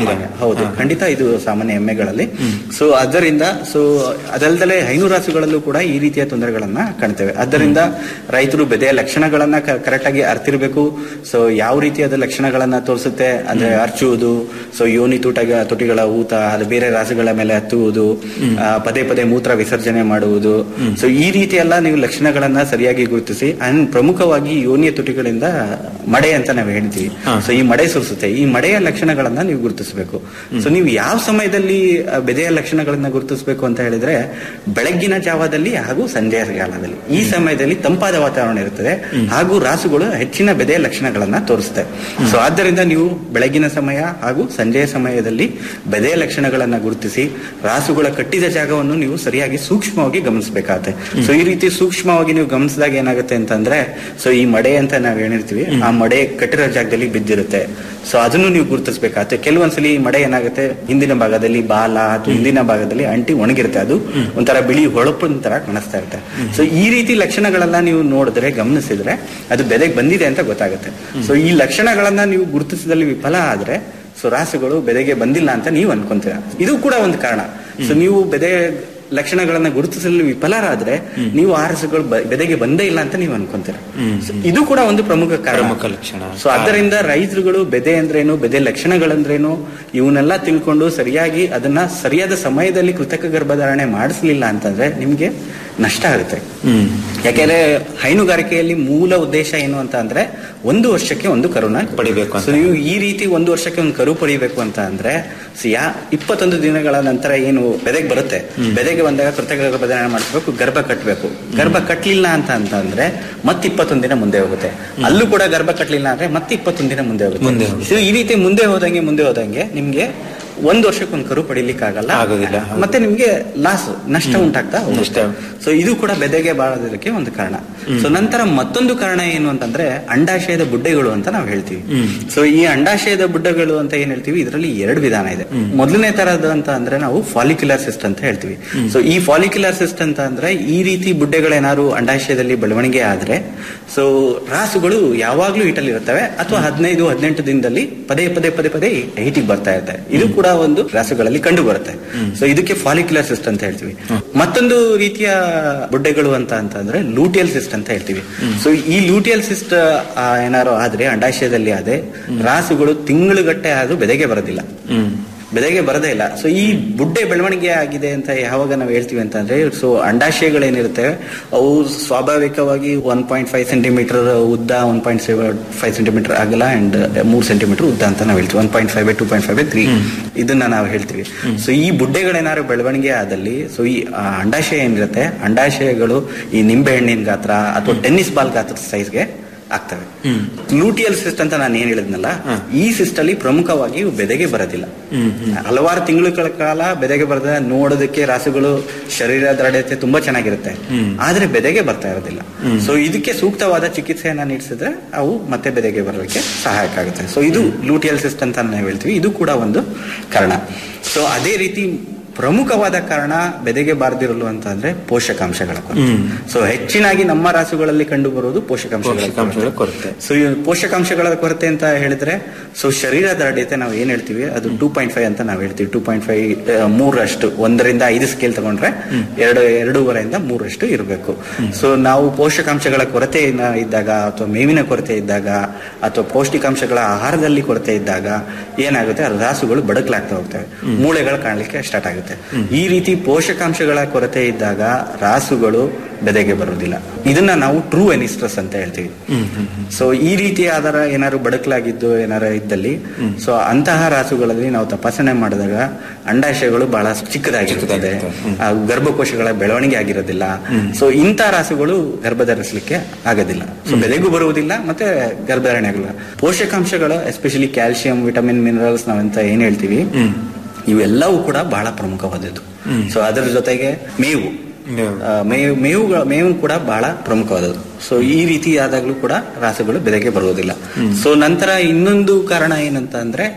ಹೌದು ಖಂಡಿತ ಇದು ಸಾಮಾನ್ಯ ಎಮ್ಮೆಗಳಲ್ಲಿ ಸೊ ಅದರಿಂದ ಸೊ ಅದಲ್ದಲೆ ಹೈನುರಾಸುಗಳಲ್ಲೂ ಕೂಡ ಈ ರೀತಿಯ ತೊಂದರೆಗಳನ್ನ ಕಾಣ್ತೇವೆ ಆದ್ದರಿಂದ ರೈತರು ಬೆದೆಯ ಲಕ್ಷಣಗಳನ್ನ ಕರೆಕ್ಟ್ ಆಗಿ ಅರ್ತಿರ್ಬೇಕು ಸೊ ಯಾವ ರೀತಿಯಾದ ಲಕ್ಷಣಗಳನ್ನ ತೋರಿಸುತ್ತೆ ಅಂದ್ರೆ ಅರ್ಚುವುದು ಸೊ ಯೋನಿ ತೂಟ ತುಟಿಗಳ ಊತ ಅದು ಬೇರೆ ರಾಸುಗಳ ಮೇಲೆ ಹತ್ತುವುದು ಆ, ಪದೇ ಪದೇ ಮೂತ್ರ ವಿಸರ್ಜನೆ ಮಾಡುವುದು ಸೊ ಈ ರೀತಿ ಎಲ್ಲ ನೀವು ಲಕ್ಷಣಗಳನ್ನ ಸರಿಯಾಗಿ ಗುರುತಿಸಿ ಅಂಡ್ ಪ್ರಮುಖವಾಗಿ ಯೋನಿಯ ತುಟಿಗಳಿಂದ ಮಡೆ ಅಂತ ನಾವು ಹೇಳ್ತೀವಿ ಸೊ ಈ ಮಡೆ ಸುರಿಸುತ್ತೆ ಈ ಮಡೆಯ ಲಕ್ಷಣಗಳನ್ನ ನೀವು ಗುರುತಿಸಬೇಕು ಸೊ ನೀವು ಯಾವ ಸಮಯದಲ್ಲಿ ಆ, ಬೆದೆಯ ಲಕ್ಷಣಗಳನ್ನ ಗುರುತಿಸಬೇಕು ಅಂತ ಹೇಳಿದ್ರೆ ಬೆಳಗ್ಗಿನ ಜಾವದಲ್ಲಿ ಹಾಗೂ ಸಂಜೆಯ ಕಾಲದಲ್ಲಿ ಈ ಸಮಯದಲ್ಲಿ ತಂಪಾದ ವಾತಾವರಣ ಇರುತ್ತದೆ ಹಾಗೂ ರಾಸುಗಳು ಹೆಚ್ಚಿನ ಬೆದೆಯ ಲಕ್ಷಣಗಳನ್ನ ತೋರಿಸುತ್ತೆ ಸೊ ಆದ್ದರಿಂದ ನೀವು ಬೆಳಗಿನ ಸಮಯ ಹಾಗೂ ಸಂಜೆಯ ಸಮಯದಲ್ಲಿ ಬೆದೆಯ ಲಕ್ಷಣಗಳನ್ನ ಗುರುತಿಸಿ ರಾಸುಗಳ ಕಟ್ಟಿದ ಜಾಗವನ್ನು ನೀವು ಸರಿಯಾಗಿ ಸೂಕ್ಷ್ಮವಾಗಿ ಗಮನಿಸಬೇಕಾಗುತ್ತೆ ಸೊ ಈ ರೀತಿ ಸೂಕ್ಷ್ಮವಾಗಿ ನೀವು ಗಮನಿಸಿದಾಗ ಏನಾಗುತ್ತೆ ಅಂತಂದ್ರೆ ಸೊ ಈ ಮಡೆ ಅಂತ ನಾವ್ ಏನಿರ್ತೀವಿ ಆ ಮಡೆ ಕಟ್ಟಿರೋ ಜಾಗದಲ್ಲಿ ಬಿದ್ದಿರುತ್ತೆ ಸೊ ಅದನ್ನು ನೀವು ಗುರುತಿಸಬೇಕಾಗುತ್ತೆ ಕೆಲವೊಂದ್ಸಲಿ ಈ ಮಡೆ ಏನಾಗುತ್ತೆ ಹಿಂದಿನ ಭಾಗದಲ್ಲಿ ಬಾಲ ಅಥವಾ ಹಿಂದಿನ ಭಾಗದಲ್ಲಿ ಅಂಟಿ ಒಣಗಿರುತ್ತೆ ಅದು ಒಂಥರ ಬಿಳಿ ಹೊಳಪಿನ ತರ ಕಾಣಿಸ್ತಾ ಇರುತ್ತೆ ಸೊ ಈ ರೀತಿ ಲಕ್ಷಣಗಳೆಲ್ಲ ನೀವು ನೋಡಿದ್ರೆ ಗಮನಿಸಿದ್ರೆ ಅದು ಬೆದೆಗೆ ಬಂದಿದೆ ಅಂತ ಗೊತ್ತಾಗುತ್ತೆ ಸೊ ಈ ಲಕ್ಷಣಗಳನ್ನ ನೀವು ಗುರುತಿಸಿದಲ್ಲಿ ವಿಫಲ ಆದ್ರೆ ಸೊ ರಾಸುಗಳು ಬೆದೆಗೆ ಬಂದಿಲ್ಲ ಅಂತ ನೀವು ಅನ್ಕೊಂತೀರ ಇದು ಕೂಡ ಒಂದು ಕಾರಣ ಸೊ ನೀವು ಬೆದೆ ಲಕ್ಷಣಗಳನ್ನ ಗುರುತಿಸಲು ವಿಫಲರಾದ್ರೆ ನೀವು ಆ ರಾಸುಗಳು ಬ- ಬೆದೆಗೆ ಬಂದೇ ಇಲ್ಲ ಅಂತ ನೀವು ಅನ್ಕೊಂತೀರ So ಇದು ಕೂಡ ಒಂದು ಪ್ರಮುಖ ಕಾರಣ ಪ್ರಮುಖ ಲಕ್ಷಣ. ಸೊ ಅದರಿಂದ ರೈತರುಗಳು ಬೆದೆ ಅಂದ್ರೇನು ಬೆದೆ ಲಕ್ಷಣಗಳಂದ್ರೇನು ಇವನ್ನೆಲ್ಲ ತಿಳ್ಕೊಂಡು ಸರಿಯಾಗಿ ಅದನ್ನ ಸರಿಯಾದ ಸಮಯದಲ್ಲಿ ಕೃತಕ ಗರ್ಭಧಾರಣೆ ಮಾಡಿಸ್ಲಿಲ್ಲ ಅಂತಂದ್ರೆ ನಿಮ್ಗೆ ನಷ್ಟ ಆಗುತ್ತೆ ಯಾಕೆಂದ್ರೆ ಹೈನುಗಾರಿಕೆಯಲ್ಲಿ ಮೂಲ ಉದ್ದೇಶ ಏನು ಅಂತ ಅಂದ್ರೆ ಒಂದು ವರ್ಷಕ್ಕೆ ಒಂದು ಕರುನ ಪಡಿಬೇಕು ಅಂತ. So ನೀವು ಈ ರೀತಿ ಒಂದು ವರ್ಷಕ್ಕೆ ಒಂದು ಕರು ಪಡಿಬೇಕು ಅಂತ ಅಂದ್ರೆ so ಯಾ ಇಪ್ಪತ್ತೊಂದು ದಿನಗಳ ನಂತರ ಏನು ಬೆದೆಗೆ ಬರುತ್ತೆ ಬೆದೆಗೆ ಬಂದಾಗ ಕೃತಕ ಗರ್ಭಧಾರಣೆ ಮಾಡಿಸ್ಬೇಕು ಗರ್ಭ ಕಟ್ಟಬೇಕು ಗರ್ಭ ಕಟ್ಟಲಿಲ್ಲ ಅಂತ ಅಂತಂದ್ರೆ ಮತ್ತೆ ಇಪ್ಪತ್ತೊಂದು ದಿನ ಮುಂದೆ ಹೋಗುತ್ತೆ ಅಲ್ಲೂ ಕೂಡ ಗರ್ಭ ಕಟ್ಟಲಿಲ್ಲ ಅಂದ್ರೆ ಮತ್ತೆ ಇಪ್ಪತ್ತೊಂದು ದಿನ ಮುಂದೆ ಮುಂದೆ ಹೋಗುತ್ತೆ ಹೋಗುತ್ತೆ. So ಈ ರೀತಿ ಮುಂದೆ ಹೋದಂಗೆ ಮುಂದೆ ಹೋದಂಗೆ ನಿಮ್ಗೆ ಒಂದ್ ವರ್ಷಕ್ಕೆ ಒಂದು ಕರು ಪಡಿಲಿಕ್ಕೆ ಆಗಲ್ಲ ಆಗೋದಿಲ್ಲ. ಹೌದು. ಮತ್ತೆ ನಿಮ್ಗೆ ಲಾಸ್ ನಷ್ಟ ಉಂಟಾಗ್ತಾ ನಷ್ಟ. ಸೊ ಇದು ಕೂಡ ಬೆದೆಗೆ ಬಾಳೋದಕ್ಕೆ ಒಂದು ಕಾರಣ ಸೊ ನಂತರ ಮತ್ತೊಂದು ಕಾರಣ ಏನು ಅಂತಂದ್ರೆ ಅಂಡಾಶಯದ ಬುಡ್ಡೆಗಳು ಅಂತ ನಾವು ಹೇಳ್ತೀವಿ ಸೊ ಈ ಅಂಡಾಶಯದ ಬುಡ್ಡೆಗಳು ಅಂತ ಏನ್ ಹೇಳ್ತೀವಿ ಇದರಲ್ಲಿ ಎರಡು ವಿಧಾನ ಇದೆ ಮೊದಲನೇ ತರದ್ದು ಅಂತ ಅಂದ್ರೆ ನಾವು ಫಾಲಿಕ್ಯುಲರ್ ಸಿಸ್ಟ್ ಅಂತ ಹೇಳ್ತೀವಿ ಸೊ ಈ ಫಾಲಿಕ್ಯುಲರ್ ಸಿಸ್ಟ್ ಅಂತ ಅಂದ್ರೆ ಈ ರೀತಿ ಬುಡ್ಡೆಗಳೇನಾದ್ರು ಅಂಡಾಶಯದಲ್ಲಿ ಬೆಳವಣಿಗೆ ಆದ್ರೆ ಸೊ ರಾಸುಗಳು ಯಾವಾಗ್ಲೂ ಹಿಟ್ಟಲ್ಲಿ ಇರ್ತವೆ ಅಥವಾ ಹದಿನೈದು ಹದಿನೆಂಟು ದಿನದಲ್ಲಿ ಪದೇ ಪದೇ ಪದೇ ಪದೇ ಹೀಟಿಗೆ ಬರ್ತಾ ಇರುತ್ತೆ ಇದು ಕೂಡ ಒಂದು ರಾಸುಗಳಲ್ಲಿ ಕಂಡು ಬರುತ್ತೆ ಸೊ ಇದಕ್ಕೆ ಫಾಲಿಕ್ಯುಲರ್ ಸಿಸ್ಟ್ ಅಂತ ಹೇಳ್ತೀವಿ ಮತ್ತೊಂದು ರೀತಿಯ ಬುಡ್ಡೆಗಳು ಅಂತ ಅಂತಂದ್ರೆ ಲೂಟಿಯಲ್ ಸಿಸ್ಟ್ ಅಂತ ಹೇಳ್ತೀವಿ ಸೊ ಈ ಲೂಟಿಯಲ್ ಸಿಸ್ಟ್ ಏನಾರು ಆದ್ರೆ ಅಂಡಾಶಯದಲ್ಲಿ ಆದ್ರೆ ರಾಸುಗಳು ತಿಂಗಳುಗಟ್ಟೆ ಆದ್ರೂ ಬೆದೆಗೆ ಬರೋದಿಲ್ಲ ಬೆದೆಗೆ ಬರದೇ ಇಲ್ಲ ಸೊ ಈ ಬುಡ್ಡೆ ಬೆಳವಣಿಗೆ ಆಗಿದೆ ಅಂತ ಯಾವಾಗ ನಾವು ಹೇಳ್ತೀವಿ ಅಂತಂದ್ರೆ ಸೊ ಅಂಡಾಶಯಗಳೇನಿರುತ್ತವೆ ಅವು ಸ್ವಾಭಾವಿಕವಾಗಿ ಒನ್ ಪಾಯಿಂಟ್ ಫೈವ್ ಸೆಂಟಿಮೀಟರ್ ಉದ್ದ ಒನ್ ಪಾಯಿಂಟ್ ಫೈವ್ ಸೆಂಟಿಮೀಟರ್ ಅಗಲ ಅಂಡ್ ಮೂರ್ ಸೆಂಟಿಮೀಟರ್ ಉದ್ದ ಅಂತ ನಾವು ಹೇಳ್ತೀವಿ one point five by two point five by three ಇದನ್ನ ನಾವು ಹೇಳ್ತೀವಿ ಸೊ ಈ ಬುಡ್ಡೆಗಳೇನಾದ್ರು ಬೆಳವಣಿಗೆ ಆದಲ್ಲಿ ಸೊ ಈ ಆ, ಅಂಡಾಶಯ ಏನಿರುತ್ತೆ ಅಂಡಾಶಯಗಳು ಈ ನಿಂಬೆ ಹಣ್ಣಿನ ಗಾತ್ರ ಅಥವಾ ಟೆನ್ನಿಸ್ ಬಾಲ್ ಗಾತ್ರದ ಸೈಜ್ಗೆ ಆಗ್ತವೆ ಲೂಟಿಯಲ್ ಸಿಸ್ಟ್ ಅಂತ ನಾನು ಏನ್ ಹೇಳಿದ್ನಲ್ಲ ಈ ಸಿಸ್ಟ್ ಅಲ್ಲಿ ಪ್ರಮುಖವಾಗಿ ಇವು ಬೆದೆಗೆ ಬರೋದಿಲ್ಲ ಹಲವಾರು ತಿಂಗಳ ಕಾಲ ಬೆದೆಗೆ ಬರದ ನೋಡೋದಕ್ಕೆ ರಾಸುಗಳು ಶರೀರ ದೃಢತೆ ತುಂಬಾ ಚೆನ್ನಾಗಿರುತ್ತೆ ಆದ್ರೆ ಬೆದೆಗೆ ಬರ್ತಾ ಇರೋದಿಲ್ಲ ಸೊ ಇದಕ್ಕೆ ಸೂಕ್ತವಾದ ಚಿಕಿತ್ಸೆಯನ್ನ ನೀಡಿಸಿದ್ರೆ ಅವು ಮತ್ತೆ ಬೆದೆಗೆ ಬರೋದಕ್ಕೆ ಸಹಾಯಕ ಆಗುತ್ತೆ ಸೊ ಇದು ಲೂಟಿಯಲ್ ಸಿಸ್ಟ್ ಅಂತ ನಾವು ಹೇಳ್ತೀವಿ ಇದು ಕೂಡ ಒಂದು ಕಾರಣ ಸೊ ಅದೇ ರೀತಿ ಪ್ರಮುಖವಾದ ಕಾರಣ ಬೆದೆಗೆ ಬಾರದಿರಲು ಅಂತ ಅಂದ್ರೆ ಪೋಷಕಾಂಶಗಳ ಕೊರತೆ ಸೊ ಹೆಚ್ಚಿನಾಗಿ ನಮ್ಮ ರಾಸುಗಳಲ್ಲಿ ಕಂಡು ಬರುವುದು ಪೋಷಕಾಂಶಗಳ ಪೋಷಕಾಂಶಗಳ ಕೊರತೆ. ಸೊ ಈ ಪೋಷಕಾಂಶಗಳ ಕೊರತೆ ಅಂತ ಹೇಳಿದ್ರೆ ಸೊ ಶರೀರ ದೃಢತೆ ನಾವು ಏನ್ ಹೇಳ್ತೀವಿ ಅದು ಟೂ ಪಾಯಿಂಟ್ ಫೈವ್ ಅಂತ ನಾವು ಹೇಳ್ತೀವಿ ಟೂ ಪಾಯಿಂಟ್ ಫೈವ್ ಮೂರಷ್ಟು ಒಂದರಿಂದ ಐದು ಸ್ಕೇಲ್ ತಗೊಂಡ್ರೆ ಎರಡು ಎರಡೂವರೆಯಿಂದ ಮೂರಷ್ಟು ಇರಬೇಕು ಸೊ ನಾವು ಪೋಷಕಾಂಶಗಳ ಕೊರತೆ ಇನ್ನ- ಇದ್ದಾಗ ಅಥವಾ ಮೇವಿನ ಕೊರತೆ ಇದ್ದಾಗ ಅಥವಾ ಪೌಷ್ಟಿಕಾಂಶಗಳ ಆಹಾರದಲ್ಲಿ ಕೊರತೆ ಇದ್ದಾಗ ಏನಾಗುತ್ತೆ ಆ ರಾಸುಗಳು ಬಡಕಲಾಗ್ತಾ ಹೋಗ್ತವೆ ಮೂಳೆಗಳು ಕಾಣಲಿಕ್ಕೆ ಸ್ಟಾರ್ಟ್ ಆಗುತ್ತೆ ಈ ರೀತಿ ಪೋಷಕಾಂಶಗಳ ಕೊರತೆ ಇದ್ದಾಗ ರಾಸುಗಳು ಬೆದೆಗೆ ಬರುವುದಿಲ್ಲ ಇದನ್ನ ನಾವು ಟ್ರೂ ಎನಿಸ್ಟ್ರಸ್ ಅಂತ ಹೇಳ್ತೀವಿ ಸೊ ಈ ರೀತಿ ಆಧಾರ ಏನಾದ್ರು ಬಡಕಲಾಗಿದ್ದು ಏನಾರು ಇದ್ದಲ್ಲಿ ಸೊ ಅಂತಹ ರಾಸುಗಳಲ್ಲಿ ನಾವು ತಪಾಸಣೆ ಮಾಡಿದಾಗ ಅಂಡಾಶಯಗಳು ಬಹಳ ಚಿಕ್ಕದಾಗಿರುತ್ತದೆ ಆ ಗರ್ಭಕೋಶಗಳ ಬೆಳವಣಿಗೆ ಆಗಿರೋದಿಲ್ಲ ಸೊ ಇಂಥ ರಾಸುಗಳು ಗರ್ಭ ಧರಿಸಲಿಕ್ಕೆ ಆಗೋದಿಲ್ಲ ಸೊ ಬೆದೆಗೂ ಬರುವುದಿಲ್ಲ ಮತ್ತೆ ಗರ್ಭಧಾರಣೆ ಆಗಲ್ಲ ಪೋಷಕಾಂಶಗಳು ಎಸ್ಪೆಷಲಿ ಕ್ಯಾಲ್ಸಿಯಂ ವಿಟಮಿನ್ ಮಿನರಲ್ಸ್ ನಾವಂತ ಏನ್ ಹೇಳ್ತೀವಿ ಇವೆಲ್ಲವೂ ಕೂಡ ಬಹಳ ಪ್ರಮುಖವಾದದ್ದು ಸೊ ಅದರ ಜೊತೆಗೆ ಮೇವು ಮೇವು. ಆ, ಮೇವು ಮೇವು ಮೇವು ಕೂಡ ಬಹಳ ಪ್ರಮುಖವಾದದ್ದು ಸೊ ಈ ರೀತಿ ಆದಾಗ್ಲೂ ಕೂಡ ರಾಸುಗಳು ಬೆದೆಗೆ ಬರುವುದಿಲ್ಲ ಸೊ ನಂತರ ಇನ್ನೊಂದು ಕಾರಣ ಏನಂತ ಅಂದ್ರೆ